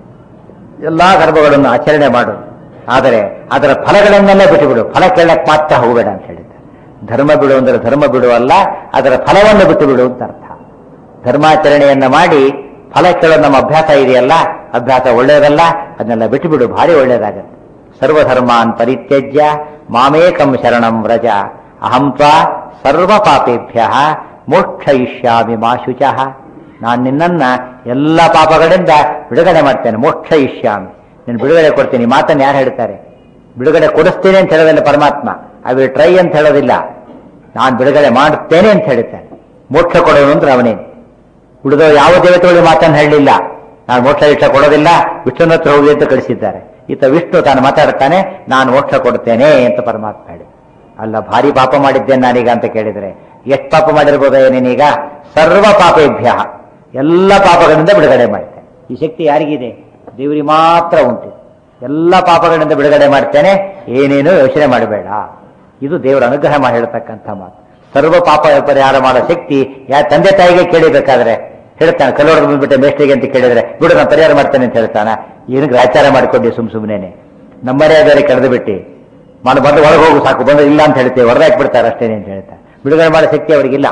ಎಲ್ಲಾ ಧರ್ಮಗಳನ್ನು ಆಚರಣೆ ಮಾಡು ಆದರೆ ಅದರ ಫಲಗಳನ್ನೆಲ್ಲ ಬಿಟ್ಟುಬಿಡು ಫಲ ಕೇಳಕ್ ಮಾತ್ರ ಹೋಗಬೇಡ ಅಂತ ಹೇಳಿದ್ದಾರೆ ಧರ್ಮ ಬಿಡು ಅಂದ್ರೆ ಧರ್ಮ ಬಿಡು ಅಲ್ಲ ಅದರ ಫಲವನ್ನು ಬಿಟ್ಟು ಬಿಡು ಅಂತ ಅರ್ಥ ಧರ್ಮಾಚರಣೆಯನ್ನ ಮಾಡಿ ಫಲ ಕೇಳೋದು ನಮ್ಮ ಅಭ್ಯಾಸ ಇದೆಯಲ್ಲ ಅಭ್ಯಾಸ ಒಳ್ಳೆಯದಲ್ಲ ಅದನ್ನೆಲ್ಲ ಬಿಟ್ಟುಬಿಡು ಭಾರಿ ಒಳ್ಳೆಯದಾಗತ್ತೆ ಸರ್ವಧರ್ಮಾನ್ ಪರಿತ್ಯಜ್ಯ ಮಾಮೇಕಂ ಶರಣಂ ವ್ರಜ ಅಹಂ ತ್ವಾ ಸರ್ವ ಪಾಪೇಭ್ಯ ಮೋಕ್ಷಯಿಷ್ಯಾಮಿ ಮಾ ಶುಚಃ ನಾನು ನಿನ್ನನ್ನ ಎಲ್ಲ ಪಾಪಗಳಿಂದ ಬಿಡುಗಡೆ ಮಾಡ್ತೇನೆ ಮೋಕ್ಷಯಿಷ್ಯಾಮಿ ನೀನು ಬಿಡುಗಡೆ ಕೊಡ್ತೀನಿ ಈ ಮಾತನ್ನು ಯಾರು ಹೇಳ್ತಾರೆ ಬಿಡುಗಡೆ ಕೊಡಿಸ್ತೇನೆ ಅಂತ ಹೇಳೋದಿಲ್ಲ ಪರಮಾತ್ಮ ಐ ವಿಲ್ ಟ್ರೈ ಅಂತ ಹೇಳೋದಿಲ್ಲ ನಾನು ಬಿಡುಗಡೆ ಮಾಡುತ್ತೇನೆ ಅಂತ ಹೇಳ್ತಾನೆ ಮೋಕ್ಷ ಕೊಡೋನು ಅಂದ್ರೆ ಅವನೇ ಉಳಿದೋ ಯಾವ ದೇವತೆಗಳು ಮಾತನ್ನು ಹೇಳಲಿಲ್ಲ ನಾನು ಮೋಕ್ಷ ಇಷ್ಟ ಕೊಡೋದಿಲ್ಲ ವಿಷ್ಣುನ ಹತ್ರ ಹೋಗಿ ಅಂತ ಕಳಿಸಿದ್ದಾರೆ ಈತ ವಿಷ್ಣು ತಾನು ಮಾತಾಡ್ತಾನೆ ನಾನು ಮೋಕ್ಷ ಕೊಡ್ತೇನೆ ಅಂತ ಪರಮಾತ್ಮ ಹೇಳಿ ಅಲ್ಲ ಭಾರಿ ಪಾಪ ಮಾಡಿದ್ದೇನೆ ನಾನೀಗ ಅಂತ ಕೇಳಿದ್ರೆ ಎಷ್ಟು ಪಾಪ ಮಾಡಿರ್ಬೋದ ನೀನೀಗ ಸರ್ವ ಪಾಪೇಭ್ಯ ಎಲ್ಲ ಪಾಪಗಳಿಂದ ಬಿಡುಗಡೆ ಮಾಡ್ತೇನೆ ಈ ಶಕ್ತಿ ಯಾರಿಗಿದೆ ದೇವರಿಗೆ ಮಾತ್ರ ಉಂಟು ಎಲ್ಲ ಪಾಪಗಳಿಂದ ಬಿಡುಗಡೆ ಮಾಡ್ತೇನೆ ಏನೇನು ಯೋಚನೆ ಮಾಡಬೇಡ ಇದು ದೇವರ ಅನುಗ್ರಹ ಮಾಡಿ ಹೇಳ್ತಕ್ಕಂಥ ಮಾತು ಸರ್ವ ಪಾಪ ಪರಿಹಾರ ಮಾಡೋ ಶಕ್ತಿ ಯಾ ತಂದೆ ತಾಯಿಗೆ ಕೇಳಿಬೇಕಾದ್ರೆ ಹೇಳ್ತಾನೆ ಕಲ್ಲೋಡ ಬಂದ್ಬಿಟ್ಟೆ ಮೇಷ್ಟ್ರಿಗೆ ಅಂತ ಕೇಳಿದ್ರೆ ಬಿಡು ನಾನು ಪರಿಹಾರ ಮಾಡ್ತೇನೆ ಅಂತ ಹೇಳ್ತಾನೆ ಏನು ಗ್ರಾಚಾರ ಮಾಡ್ಕೊಂಡಿ ಸುಮ್ ಸುಮ್ಮನೆ ನಮ್ಮರೇ ಬೇರೆ ಕಳೆದು ಬಿಟ್ಟು ಮಾಡು ಬಂದು ಒಳಗೆ ಹೋಗು ಸಾಕು ಬಂದು ಇಲ್ಲ ಅಂತ ಹೇಳ್ತೇವೆ ಹೊರದಾಕಿ ಬಿಡ್ತಾರೆ ಅಷ್ಟೇನೆ ಅಂತ ಹೇಳ್ತಾರೆ ಬಿಡುಗಡೆ ಮಾಡೋ ಶಕ್ತಿ ಅವರಿಗಿಲ್ಲ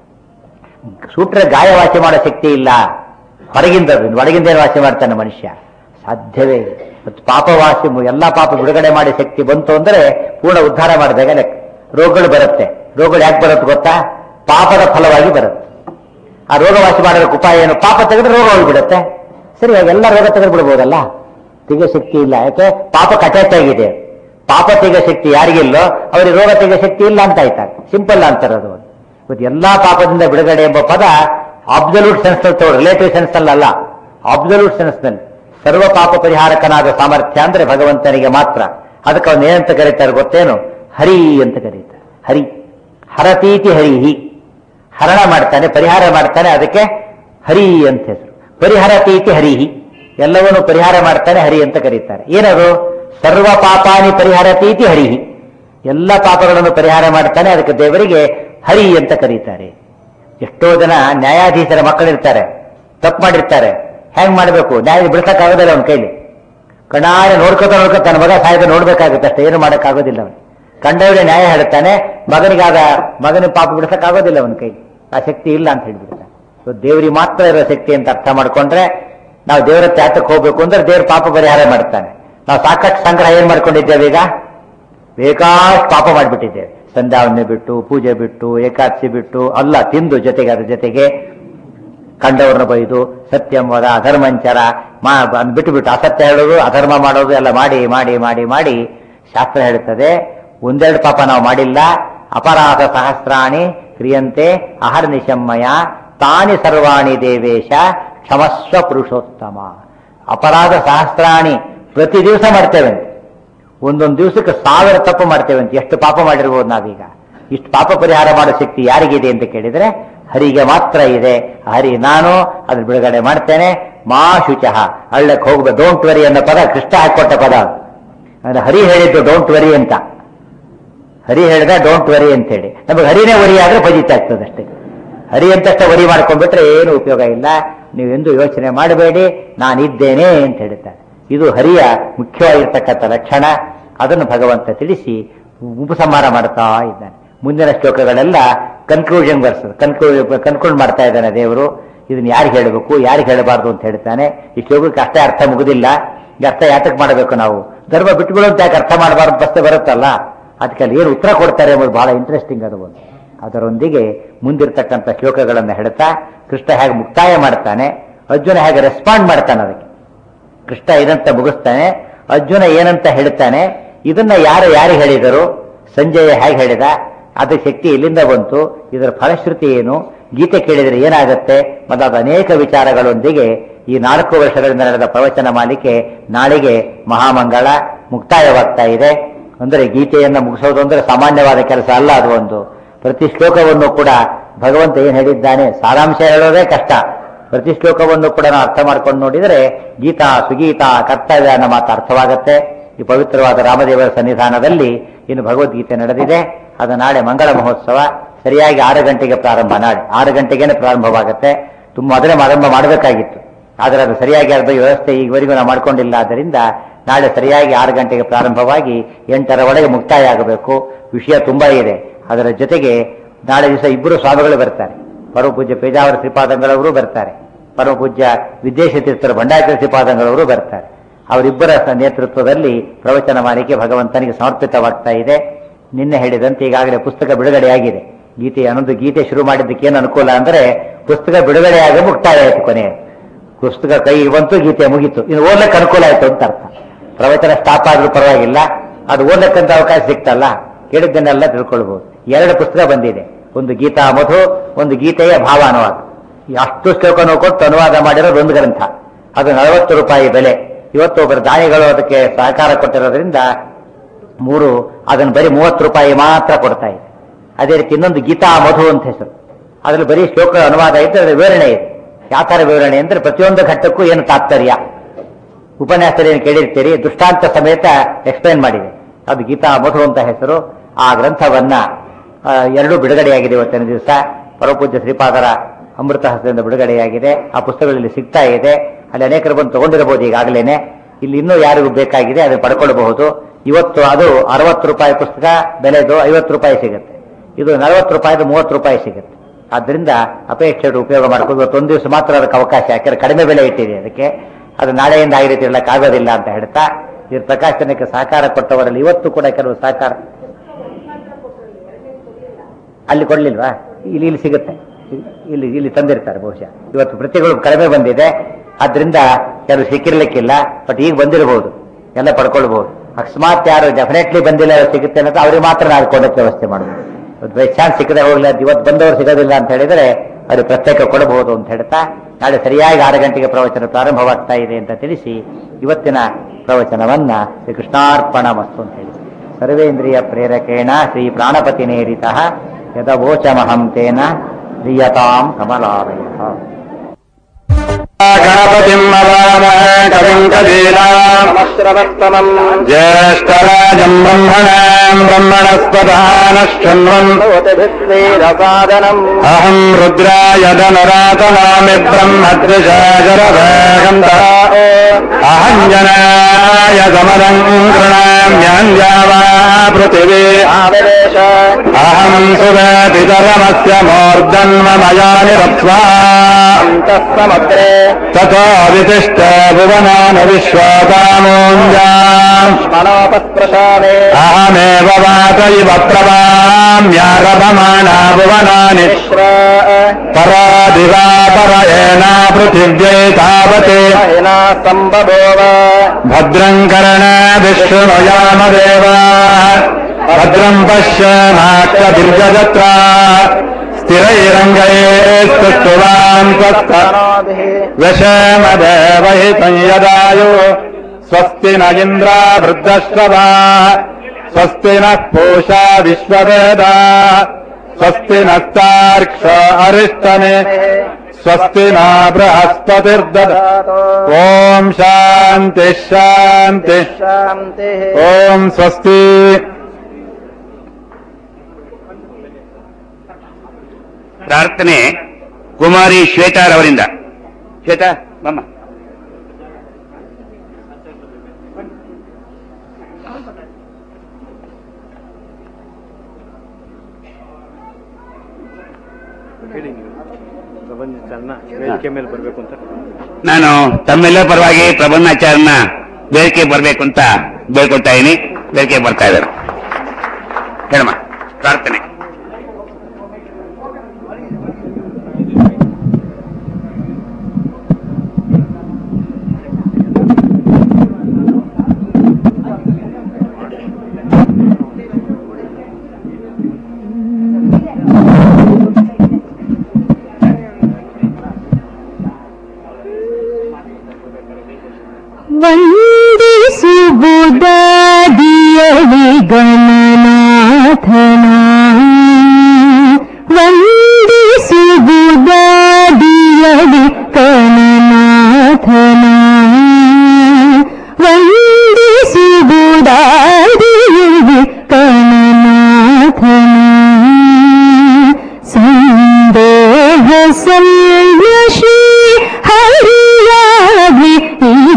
ಸೂಟ್ರೆ ಗಾಯ ವಾಸಿ ಮಾಡೋ ಶಕ್ತಿ ಇಲ್ಲ ಹೊರಗಿಂದ ಅದು, ಒಳಗಿಂದ ಏನು ವಾಸಿ ಮಾಡ್ತಾನೆ ಮನುಷ್ಯ ಸಾಧ್ಯವೇ ಇಲ್ಲ. ಮತ್ತು ಪಾಪವಾಸಿ ಎಲ್ಲಾ ಪಾಪ ಬಿಡುಗಡೆ ಮಾಡಿ ಶಕ್ತಿ ಬಂತು ಅಂದ್ರೆ ಪೂರ್ಣ ಉದ್ಧಾರ ಮಾಡಿದಾಗ ಲೆಕ್ಕ ರೋಗಗಳು ಬರುತ್ತೆ ರೋಗಗಳು ಯಾಕೆ ಬರುತ್ತೆ ಗೊತ್ತಾ ಪಾಪದ ಫಲವಾಗಿ ಬರುತ್ತೆ ಆ ರೋಗ ವಾಸಿ ಮಾಡೋದಕ್ಕೆ ಉಪಾಯ ಏನು ಪಾಪ ತೆಗೆದ್ರೆ ರೋಗ ಹೋಗ್ಬಿಡುತ್ತೆ ಸರಿ ಇವಾಗ ಎಲ್ಲ ರೋಗ ತೆಗೆದು ಬಿಡ್ಬೋದಲ್ಲ ತೆಗೆಯೋ ಶಕ್ತಿ ಇಲ್ಲ ಯಾಕೆ ಪಾಪ ಅಟ್ಯಾಚ್ ಆಗಿದೆ ಪಾಪ ತೆಗೆಯೋ ಶಕ್ತಿ ಯಾರಿಗಿಲ್ಲೋ ಅವ್ರಿಗೆ ರೋಗ ತೆಗೆಯೋ ಶಕ್ತಿ ಇಲ್ಲ ಅಂತ ಆಯ್ತಾ ಸಿಂಪಲ್ ಅಂತಾರೆ ಅದು ಇವತ್ತು ಎಲ್ಲಾ ಪಾಪದಿಂದ ಬಿಡುಗಡೆ ಎಂಬ ಪದ ಅಬ್ಸಲ್ಯೂಟ್ ಸೆನ್ಸ್ ತಗೊಳ್ಳಿ ರಿಲೇಟಿವ್ ಸೆನ್ಸ್ ಅಲ್ಲ ಅಬ್ಸಲ್ಯೂಟ್ ಸೆನ್ಸ್ ನಲ್ಲಿ ಸರ್ವ ಪಾಪ ಪರಿಹಾರಕನಾದ ಸಾಮರ್ಥ್ಯ ಅಂದ್ರೆ ಭಗವಂತನಿಗೆ ಮಾತ್ರ ಅದಕ್ಕೆ ಅವನು ಏನಂತ ಕರೀತಾರೆ ಗೊತ್ತೇನು ಹರಿ ಅಂತ ಕರೀತಾರೆ ಹರಿ ಹರತೀತಿ ಹರಿಹಿ ಹರಣ ಮಾಡ್ತಾನೆ ಪರಿಹಾರ ಮಾಡ್ತಾನೆ ಅದಕ್ಕೆ ಹರಿ ಅಂತ ಹೆಸರು ಪರಿಹರತೀತಿ ಹರಿಹಿ ಎಲ್ಲವನ್ನೂ ಪರಿಹಾರ ಮಾಡ್ತಾನೆ ಹರಿ ಅಂತ ಕರೀತಾರೆ ಏನದು ಸರ್ವ ಪಾಪಾನಿ ಪರಿಹರತೀತಿ ಹರಿಹಿ ಎಲ್ಲ ಪಾಪಗಳನ್ನು ಪರಿಹಾರ ಮಾಡ್ತಾನೆ ಅದಕ್ಕೆ ದೇವರಿಗೆ ಹರಿ ಅಂತ ಕರೀತಾರೆ ಎಷ್ಟೋ ಜನ ನ್ಯಾಯಾಧೀಶರ ಮಕ್ಕಳಿರ್ತಾರೆ ತಪ್ಪು ಮಾಡಿರ್ತಾರೆ ಹೆಂಗ್ ಮಾಡಬೇಕು ನ್ಯಾಯ ಬಿಡ್ಸಕ್ಕಾಗೋದಿಲ್ಲ ಅವನ ಕೈಲಿ ಕಣ್ಣಾರೆ ನೋಡ್ಕೊತಾ ನೋಡ್ಕೊತ ತನ್ನ ಮಗ ಸಾಯ್ದ ನೋಡ್ಬೇಕಾಗುತ್ತೆ ಅಷ್ಟೇ ಏನು ಮಾಡೋಕ್ಕಾಗೋದಿಲ್ಲ ಅವನು ಕಂಡವಳೆ ನ್ಯಾಯ ಹೇಳ್ತಾನೆ ಮಗನಿಗಾದ ಮಗನ ಪಾಪ ಬಿಡ್ಸಕ್ಕಾಗೋದಿಲ್ಲ ಅವನ ಕೈ ಆ ಶಕ್ತಿ ಇಲ್ಲ ಅಂತ ಹೇಳ್ಬಿಡ್ತಾನೆ ಸೊ ದೇವರಿಗೆ ಮಾತ್ರ ಇರೋ ಶಕ್ತಿ ಅಂತ ಅರ್ಥ ಮಾಡ್ಕೊಂಡ್ರೆ ನಾವು ದೇವರ ತ್ಯಾತಕ್ಕೆ ಹೋಗ್ಬೇಕು ಅಂದ್ರೆ ದೇವ್ರ ಪಾಪ ಪರಿಹಾರ ಮಾಡ್ತಾನೆ ನಾವು ಸಾಕಷ್ಟು ಸಂಗ್ರಹ ಏನ್ ಮಾಡ್ಕೊಂಡಿದ್ದೇವೆ ಈಗ ಬೇಕಾಷ್ಟು ಪಾಪ ಮಾಡಿಬಿಟ್ಟಿದ್ದೇವೆ ಸಂಧ್ಯಾವನ್ನೇ ಬಿಟ್ಟು ಪೂಜೆ ಬಿಟ್ಟು ಏಕಾದಶಿ ಬಿಟ್ಟು ಅಲ್ಲ ತಿಂದು ಜೊತೆಗೆ ಅದ್ರ ಜೊತೆಗೆ ಕಂಡವ್ರನ್ನ ಬೈದು ಸತ್ಯಂವದ ಅಧರ್ಮಂಚರ ಮಾ ಅದ್ನ ಬಿಟ್ಟು ಬಿಟ್ಟು ಅಸತ್ಯ ಹೇಳೋದು ಅಧರ್ಮ ಮಾಡೋದು ಎಲ್ಲ ಮಾಡಿ ಮಾಡಿ ಮಾಡಿ ಮಾಡಿ ಶಾಸ್ತ್ರ ಹೇಳುತ್ತದೆ ಒಂದೆರಡು ಪಾಪ ನಾವು ಮಾಡಿಲ್ಲ ಅಪರಾಧ ಸಹಸ್ರಾಣಿ ಕ್ರಿಯಂತೆ ಅಹರ್ ನಿಶಮ್ಮಯ ತಾನಿ ಸರ್ವಾಣಿ ದೇವೇಶ ಕ್ಷಮಸ್ವ ಪುರುಷೋತ್ತಮ ಅಪರಾಧ ಸಹಸ್ರಾಣಿ ಪ್ರತಿ ದಿವಸ ಮಾಡ್ತೇವೆ ಒಂದೊಂದು ದಿವಸಕ್ಕೆ ಸಾವಿರ ತಪ್ಪು ಮಾಡ್ತೇವೆ ಅಂತ ಎಷ್ಟು ಪಾಪ ಮಾಡಿರ್ಬೋದು ನಾವೀಗ ಇಷ್ಟು ಪಾಪ ಪರಿಹಾರ ಮಾಡೋ ಶಕ್ತಿ ಯಾರಿಗಿದೆ ಅಂತ ಕೇಳಿದ್ರೆ ಹರಿಗೆ ಮಾತ್ರ ಇದೆ ಹರಿ ನಾನು ಅದ್ರ ಬಿಡುಗಡೆ ಮಾಡ್ತೇನೆ ಮಾ ಶುಚಃ ಹಳ್ಳಕ್ಕೆ ಹೋಗ್ಬೇಕು ಡೋಂಟ್ ವರಿ ಅನ್ನೋ ಪದ ಕೃಷ್ಣ ಹಾಕೊಟ್ಟ ಪದ ಅದು. ಅಂದ್ರೆ ಹರಿ ಹೇಳಿದ್ದು ಡೋಂಟ್ ವರಿ ಅಂತ ಹರಿ ಹೇಳಿದ ಡೋಂಟ್ ವರಿ ಅಂತ ಹೇಳಿ ನಮಗೆ ಹರಿನೇ ವರಿ ಆದ್ರೆ ಫಜಿತ ಆಗ್ತದೆ ಅಷ್ಟೇ ಹರಿ ಅಂತಷ್ಟೇ ವರಿ ಮಾಡ್ಕೊಂಡ್ಬಿಟ್ರೆ ಏನು ಉಪಯೋಗ ಇಲ್ಲ ನೀವೆಂದು ಯೋಚನೆ ಮಾಡಬೇಡಿ ನಾನಿದ್ದೇನೆ ಅಂತ ಹೇಳ್ತಾರೆ ಇದು ಹರಿಯ ಮುಖ್ಯವಾಗಿರ್ತಕ್ಕಂಥ ಲಕ್ಷಣ ಅದನ್ನು ಭಗವಂತ ತಿಳಿಸಿ ಉಪಸಂಹಾರ ಮಾಡ್ತಾ ಇದ್ದಾನೆ ಮುಂದಿನ ಶ್ಲೋಕಗಳೆಲ್ಲ ಕನ್ಕ್ಲೂಷನ್ ಬರ್ತದೆ ಕನ್ಕ್ಲೂಡ್ ಕನ್ಕ್ಲೂಡ್ ಮಾಡ್ತಾ ಇದ್ದಾನೆ ದೇವರು ಇದನ್ನ ಯಾರಿಗೆ ಹೇಳಬೇಕು ಯಾರಿಗೆ ಹೇಳಬಾರ್ದು ಅಂತ ಹೇಳ್ತಾನೆ ಈ ಶ್ಲೋಕಕ್ಕೆ ಅಷ್ಟೇ ಅರ್ಥ ಮುಗುದಿಲ್ಲ ಈ ಅರ್ಥ ಯಾತಕ್ಕೆ ಮಾಡಬೇಕು ನಾವು ಧರ್ಮ ಬಿಟ್ಟುಬಿಡು ಅಂತ ಯಾಕೆ ಅರ್ಥ ಮಾಡಬಾರ್ದು ಪ್ರಶ್ನೆ ಬರುತ್ತಲ್ಲ ಅದಕ್ಕೆ ಅಲ್ಲಿ ಏನು ಉತ್ತರ ಕೊಡ್ತಾರೆ ಎಂಬುದು ಬಹಳ ಇಂಟ್ರೆಸ್ಟಿಂಗ್ ಅದು ಒಂದು ಅದರೊಂದಿಗೆ ಮುಂದಿರ್ತಕ್ಕಂಥ ಶ್ಲೋಕಗಳನ್ನು ಹೇಳ್ತಾ ಕೃಷ್ಣ ಹೇಗೆ ಮುಕ್ತಾಯ ಮಾಡ್ತಾನೆ ಅರ್ಜುನ ಹೇಗೆ ರೆಸ್ಪಾಂಡ್ ಮಾಡ್ತಾನೆ ಅದಕ್ಕೆ ಕೃಷ್ಣ ಏನಂತ ಮುಗಿಸ್ತಾನೆ ಅರ್ಜುನ ಏನಂತ ಹೇಳ್ತಾನೆ ಇದನ್ನ ಯಾರು ಯಾರು ಹೇಳಿದರು ಸಂಜಯ ಹೇಗೆ ಹೇಳಿದ ಅದ್ರ ಶಕ್ತಿ ಎಲ್ಲಿಂದ ಬಂತು ಇದರ ಫಲಶ್ರುತಿ ಏನು ಗೀತೆ ಕೇಳಿದರೆ ಏನಾಗುತ್ತೆ ಮೊದಲಾದ ಅನೇಕ ವಿಚಾರಗಳೊಂದಿಗೆ ಈ ನಾಲ್ಕು ವರ್ಷಗಳಿಂದ ನಡೆದ ಪ್ರವಚನ ಮಾಲಿಕೆ ನಾಳೆಗೆ ಮಹಾಮಂಗಳ ಮುಕ್ತಾಯವಾಗ್ತಾ ಇದೆ ಅಂದರೆ ಗೀತೆಯನ್ನು ಮುಗಿಸೋದು ಅಂದ್ರೆ ಸಾಮಾನ್ಯವಾದ ಕೆಲಸ ಅಲ್ಲ ಅದು ಒಂದು ಪ್ರತಿ ಶ್ಲೋಕವನ್ನು ಕೂಡ ಭಗವಂತ ಏನ್ ಹೇಳಿದ್ದಾನೆ ಸಾರಾಂಶ ಹೇಳೋದೇ ಕಷ್ಟ ಪ್ರತಿ ಶ್ಲೋಕವನ್ನು ಕೂಡ ನಾವು ಅರ್ಥ ಮಾಡ್ಕೊಂಡು ನೋಡಿದರೆ ಗೀತಾ ಸುಗೀತಾ ಕರ್ತವ್ಯ ಅನ್ನೋ ಮಾತು ಅರ್ಥವಾಗುತ್ತೆ ಈ ಪವಿತ್ರವಾದ ರಾಮದೇವರ ಸನ್ನಿಧಾನದಲ್ಲಿ ಇನ್ನು ಭಗವದ್ಗೀತೆ ನಡೆದಿದೆ ಅದು ನಾಳೆ ಮಂಗಳ ಮಹೋತ್ಸವ ಸರಿಯಾಗಿ ಆರು ಗಂಟೆಗೆ ಪ್ರಾರಂಭ ನಾಳೆ ಆರು ಗಂಟೆಗೇನೆ ಪ್ರಾರಂಭವಾಗುತ್ತೆ ತುಂಬ ಮೊದಲೇ ಆರಂಭ ಮಾಡಬೇಕಾಗಿತ್ತು ಆದರೆ ಅದು ಸರಿಯಾಗಿ ಅದರ ವ್ಯವಸ್ಥೆ ಈವರೆಗೂ ನಾವು ಮಾಡ್ಕೊಂಡಿಲ್ಲ ಆದ್ದರಿಂದ ನಾಳೆ ಸರಿಯಾಗಿ ಆರು ಗಂಟೆಗೆ ಪ್ರಾರಂಭವಾಗಿ ಎಂಟರ ಒಳಗೆ ಮುಕ್ತಾಯ ಆಗಬೇಕು ವಿಷಯ ತುಂಬಾ ಇದೆ ಅದರ ಜೊತೆಗೆ ನಾಳೆ ದಿವಸ ಇಬ್ಬರು ಸ್ವಾಮಿಗಳು ಬರ್ತಾರೆ ಪರಮ ಪೂಜ್ಯ ಪೇಜಾವರ ಶ್ರೀಪಾದಂಗಳವರು ಬರ್ತಾರೆ ಪರಮ ಪೂಜ್ಯ ವಿದ್ಯೇಶತೀರ್ಥರ ಭಂಡಾಚಲ ಶ್ರೀಪಾದಂಗಳವರು ಬರ್ತಾರೆ ಅವರಿಬ್ಬರ ಸ- ನೇತೃತ್ವದಲ್ಲಿ ಪ್ರವಚನ ಮಾಲಿಕೆ ಭಗವಂತನಿಗೆ ಸಮರ್ಪಿತವಾಗ್ತಾ ಇದೆ ನಿನ್ನೆ ಹೇಳಿದಂತೆ ಈಗಾಗಲೇ ಪುಸ್ತಕ ಬಿಡುಗಡೆಯಾಗಿದೆ ಗೀತೆ ಅನ್ನೊಂದು ಗೀತೆ ಶುರು ಮಾಡಿದ್ದಕ್ಕೆ ಏನು ಅನುಕೂಲ ಅಂದ್ರೆ ಪುಸ್ತಕ ಬಿಡುಗಡೆಯಾಗ ಮುಕ್ತಾಯ ಆಯಿತು ಕೊನೆ ಪುಸ್ತಕ ಕೈ ಬಂತು ಗೀತೆ ಮುಗೀತು ಇನ್ನು ಓದ್ಲಿಕ್ಕೆ ಅನುಕೂಲ ಆಯ್ತು ಅಂತ ಅರ್ಥ ಪ್ರವಚನ ಸ್ಟಾಪ್ ಆದ್ರೂ ಪರವಾಗಿಲ್ಲ ಅದು ಓದ್ಲಿಕ್ಕಂತ ಅವಕಾಶ ಸಿಕ್ತಲ್ಲ ಕೇಳಿದ್ದನ್ನೆಲ್ಲ ತಿಳ್ಕೊಳ್ಬಹುದು ಎರಡು ಪುಸ್ತಕ ಬಂದಿದೆ ಒಂದು ಗೀತಾ ಮಧು ಒಂದು ಗೀತೆಯ ಭಾವ ಅನುವಾದ ಈ ಅಷ್ಟು ಶ್ಲೋಕನೂ ಕೊಟ್ಟು ಅನುವಾದ ಮಾಡಿರೋದು ಒಂದು ಗ್ರಂಥ ಅದು ನಲವತ್ತು ರೂಪಾಯಿ ಬೆಲೆ ಇವತ್ತು ಒಬ್ಬರು ದಾನಿಗಳು ಅದಕ್ಕೆ ಸಹಕಾರ ಕೊಟ್ಟಿರೋದ್ರಿಂದ ಮೂರು ಅದನ್ನು ಬರೀ ಮೂವತ್ತು ರೂಪಾಯಿ ಮಾತ್ರ ಕೊಡ್ತಾ ಇದೆ ಅದೇ ರೀತಿ ಇನ್ನೊಂದು ಗೀತಾ ಮಧು ಅಂತ ಹೆಸರು ಅದ್ರಲ್ಲಿ ಬರೀ ಶ್ಲೋಕ ಅನುವಾದ ಇದ್ದು ಅದರ ವಿವರಣೆ ಇದೆ ಯಾವ ಥರ ವಿವರಣೆ ಅಂದ್ರೆ ಪ್ರತಿಯೊಂದು ಘಟ್ಟಕ್ಕೂ ಏನು ತಾತ್ಪರ್ಯ ಉಪನ್ಯಾಸದಲ್ಲಿ ಏನು ಕೇಳಿರ್ತೀರಿ ದೃಷ್ಟಾಂತ ಸಮೇತ ಎಕ್ಸ್ಪ್ಲೈನ್ ಮಾಡಿದೆ ಅದು ಗೀತಾ ಮಧು ಅಂತ ಹೆಸರು ಆ ಗ್ರಂಥವನ್ನ ಆ, ಎರಡೂ ಬಿಡುಗಡೆಯಾಗಿದೆ ಇವತ್ತಿನ ದಿವಸ ಪರಪೂಜ್ಯ ಶ್ರೀಪಾದರ ಅಮೃತ ಹಸ್ತದಿಂದ ಬಿಡುಗಡೆಯಾಗಿದೆ ಆ ಪುಸ್ತಕಗಳಲ್ಲಿ ಸಿಗ್ತಾ ಇದೆ ಅಲ್ಲಿ ಅನೇಕರು ಬಂದು ತಗೊಂಡಿರಬಹುದು ಈಗಾಗಲೇನೆ ಇಲ್ಲಿ ಇನ್ನೂ ಯಾರಿಗೂ ಬೇಕಾಗಿದೆ ಅದನ್ನು ಪಡ್ಕೊಳ್ಬಹುದು ಇವತ್ತು ಅದು ಅರವತ್ತು ರೂಪಾಯಿ ಪುಸ್ತಕ ಬೆಲೆದು ಐವತ್ತು ರೂಪಾಯಿ ಸಿಗುತ್ತೆ ಇದು ನಲವತ್ತು ರೂಪಾಯಿದು ಮೂವತ್ತು ರೂಪಾಯಿ ಸಿಗುತ್ತೆ ಆದ್ರಿಂದ ಅಪೇಕ್ಷೆ ಉಪಯೋಗ ಮಾಡ್ಕೊಂಡು ಇವತ್ತು ಒಂದು ದಿವಸ ಮಾತ್ರ ಅದಕ್ಕೆ ಅವಕಾಶ ಯಾಕಂದ್ರೆ ಕಡಿಮೆ ಬೆಲೆ ಇಟ್ಟಿದೆ ಅದಕ್ಕೆ ಅದು ನಾಳೆಯಿಂದ ಆ ರೀತಿ ಇರಲಿಕ್ಕಾಗೋದಿಲ್ಲ ಅಂತ ಹೇಳ್ತಾ ಇದ್ರ ಪ್ರಕಾಶನಕ್ಕೆ ಸಹಕಾರ ಕೊಟ್ಟವರಲ್ಲಿ ಇವತ್ತು ಕೂಡ ಕೆಲವು ಸಹಕಾರ ಅಲ್ಲಿ ಕೊಡ್ಲಿಲ್ವಾ ಇಲ್ಲಿ ಇಲ್ಲಿ ಸಿಗುತ್ತೆ ಇಲ್ಲಿ ಇಲ್ಲಿ ತಂದಿರ್ತಾರೆ ಬಹುಶಃ ಇವತ್ತು ಪ್ರತಿಗಳು ಕಡಿಮೆ ಬಂದಿದೆ ಆದ್ರಿಂದ ಕೆಲವು ಸಿಕ್ಕಿರ್ಲಿಕ್ಕಿಲ್ಲ ಬಟ್ ಈಗ ಬಂದಿರಬಹುದು ಎಲ್ಲ ಪಡ್ಕೊಳ್ಬಹುದು ಅಕಸ್ಮಾತ್ ಯಾರು ಡೆಫಿನೆಟ್ಲಿ ಬಂದಿಲ್ಲ ಸಿಗುತ್ತೆ ಅನ್ನೋದು ಅವ್ರಿಗೆ ಮಾತ್ರ ನಾವು ಕೊಡಕ್ಕೆ ವ್ಯವಸ್ಥೆ ಮಾಡಬೇಕು ಬೈ ಚಾನ್ಸ್ ಸಿಕ್ಕದೆ ಹೋಗ್ಲಿ ಅದು ಇವತ್ತು ಬಂದವರು ಸಿಗೋದಿಲ್ಲ ಅಂತ ಹೇಳಿದ್ರೆ ಅವ್ರಿಗೆ ಪ್ರತ್ಯೇಕ ಕೊಡಬಹುದು ಅಂತ ಹೇಳ್ತಾ ನಾಳೆ ಸರಿಯಾಗಿ ಆರು ಗಂಟೆಗೆ ಪ್ರವಚನ ಪ್ರಾರಂಭವಾಗ್ತಾ ಇದೆ ಅಂತ ತಿಳಿಸಿ ಇವತ್ತಿನ ಪ್ರವಚನವನ್ನ ಶ್ರೀ ಕೃಷ್ಣಾರ್ಪಣ ಮಸ್ತು ಅಂತ ಹೇಳಿ ಸರ್ವೇಂದ್ರಿಯ ಪ್ರೇರಕೇಣ ಶ್ರೀ ಪ್ರಾಣಪತಿ ನೇರಿತ ಯದವೋಚಮಹಂ ತೇನ ಧೀಯತಾಂ ಕಮಲಾಲಯ गणपतिम् अवामहे कविम् कवीनामश्रवस्तमम् ज्येष्ठराजम् ब्रह्मणाम् ब्रह्मणस्पदानश्चन्वन् अहम् रुद्राय धनरातनामि ब्रह्मद्विषाजरवेगन्त अहम् जनाय समरम् गृणाम्याञ्जा वा पृथिवी आवेश अहम् सुवेदितरमस्य मूर्धन्वमया निरप्स्वा समग्रे ततो विशिष्ट भुवनान् विश्वतामोञ्जामणोपस्पृशामे अहमेव वात इव प्रवाम्यारभमाणा भुवनानि परादिवा परयेना पृथिव्यै तावते सम्भवोव भद्रम् कर्ण विष्णुयामदेव भद्रम् पश्यमाक्षदीर्घजत्रा स्थिरैरङ्गैस्तुष्टुवान् व्यशमदेवहितम् यदायु स्वस्ति न इन्द्रा वृद्धश्रवा स्वस्ति नः पूषा विश्ववेदा स्वस्ति नस्तार्क्ष अरिष्टने स्वस्ति न बृहस्पतिर्दद ॐ शान्तिः शान्तिः ॐ स्वस्ति ಪ್ರಾರ್ಥನೆ ಕುಮಾರಿ ಶ್ವೇತಾರವರಿಂದ ಶ್ವೇತಾ ಮಮ್ಮ ಪ್ರಬಂಧಿಸನ್ನ ವೇದಿಕೆ ಮೇಲೆ ಬರಬೇಕು ಅಂತ ನಾನು ತಮ್ಮೆಲ್ಲರ ಪರವಾಗಿ ಪ್ರಬಂಧಾಚಾರ್ಯನ ವೇದಿಕೆ ಬರಬೇಕು ಅಂತ ಬೇಡ್ಕೊಳ್ತಾ ಇದೀನಿ ವೇದಿಕೆ ಬರ್ತಾ ಇದ್ದಾರೆ ಹೇಳಮ್ಮ ಪ್ರಾರ್ಥನೆ ವಂದಿಸುವುದಾದಿಯಲಿ ಗಣನಾಥನ ವಂದಿಸುವುದಾದಿಯಲಿ ಗಣನಾಥನ ವಂದಿಸುವುದಾದಿಯಲಿ ಗಣನಾಥನ ಸಂದೇಹ ಸಂಯಶಿ ಹರಿಯಾಗಿ ಇದ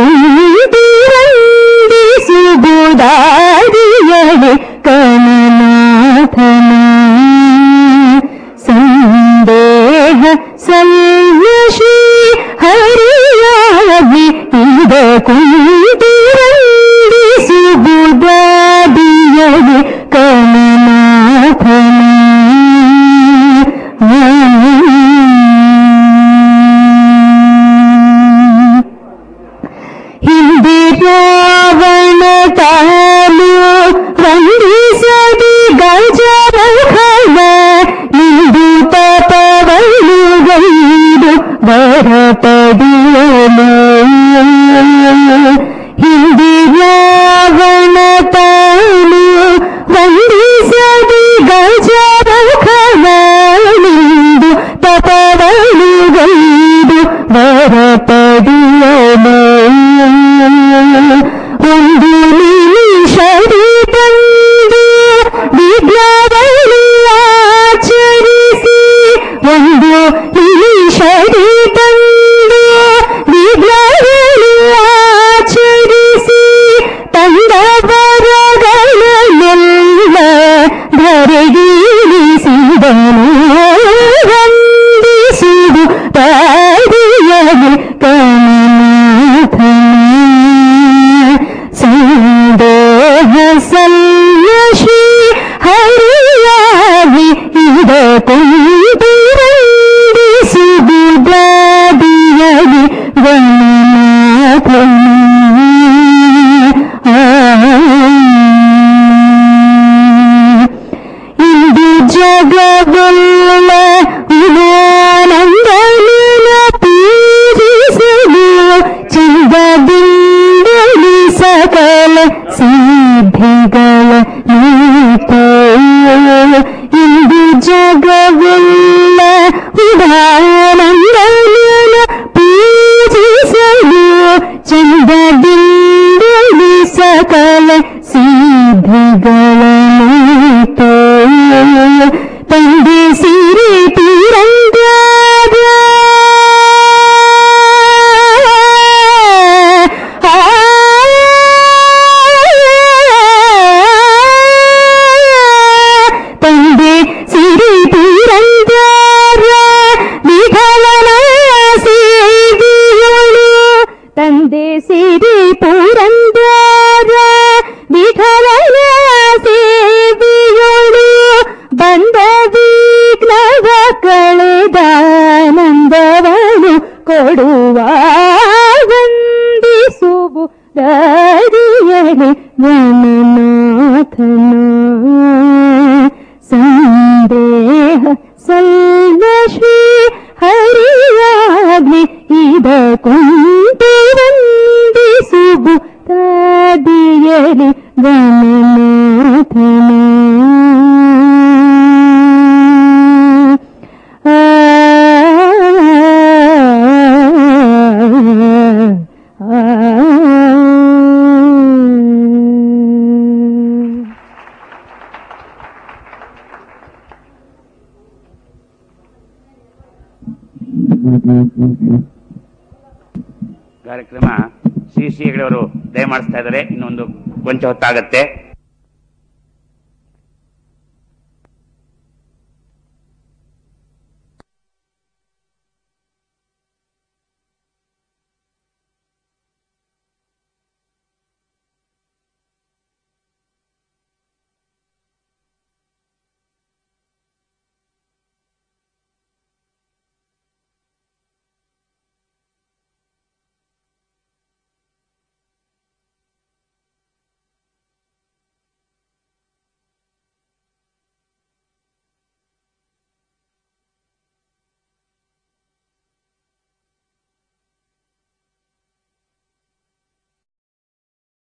ಕುಂದಿರಂದಿಸುವುದಾದಿಯಲಿ ಕಣನಾಥನ ಸಂದೇಹ ಸಂಯಶಿ ಹರಿಯಾಗಿ ಇದ ಕುಂದಿರಂದಿಸುವುದಾದಿಯಲಿ ಕಣನಾಥನ ಹಿಂದೆ ರಾವಣ ತಾನು ವಂದಿಸದಿ ಗಜರಹಣ ನಿಂದು ತಪವನ್ನು ಗೈದು ಬರಪಡಿಯನು ಹಿಂದೆ ರಾವಣ ತಾನು ವಂದಿಸದಿ ಗಜರಹಣ ನಿಂದು ತಪವನ್ನು ಗೈದು ಬರಪಡಿಯನು ಒಂದು ನಿಮಿಷದಿ ತಂದು ವಿದ್ಯಾವಳಿ ಆಚರಿಸಿ ಒಂದು ನಿಮಿಷ ಸಚ್ಚಿದಾನಂದನ ಪೂಜಿಸಲು ಚಂದದಿಂದಲಿ ಸಕಲ ಸಿದ್ಧಿಗಳನ್ನು ತಂದೆ ಸಿರಿ ತೀರಂದಾದ ತಂದೆ ಸಿರಿ ತೀರಂದಾರ ವಿಫಲನ ಸೇದಿಯಳು ತಂದೆ ಸಿರಿ ಪುರಂದಾರ ವಿಫಲನ ಸೇದಿಯಳು ಬಂದ ವಿಘ್ನವ ಕಳೆದಾನಂದವನು ಕೊಡುವ ವಂದಿಸುವು ದಾರಿಯಲಿ ಗಣನಾಥನ ಸಂದೇಹ ಸಲ್ಲ ಶ್ರೀ ಹರಿಯಾಗ್ಲಿ ಇದ ಕುಂತು ವಂದಿಸುವು ತಾದಿಯಲಿ ಗಣನಾಥನ ಕಾರ್ಯಕ್ರಮ ಶ್ರೀ ಶ್ರೀಗಳವರು ದಯಮಾಡಿಸ್ತಾ ಇದ್ದಾರೆ ಇನ್ನೊಂದು ಕೊಂಚ ಹೊತ್ತಾಗತ್ತೆ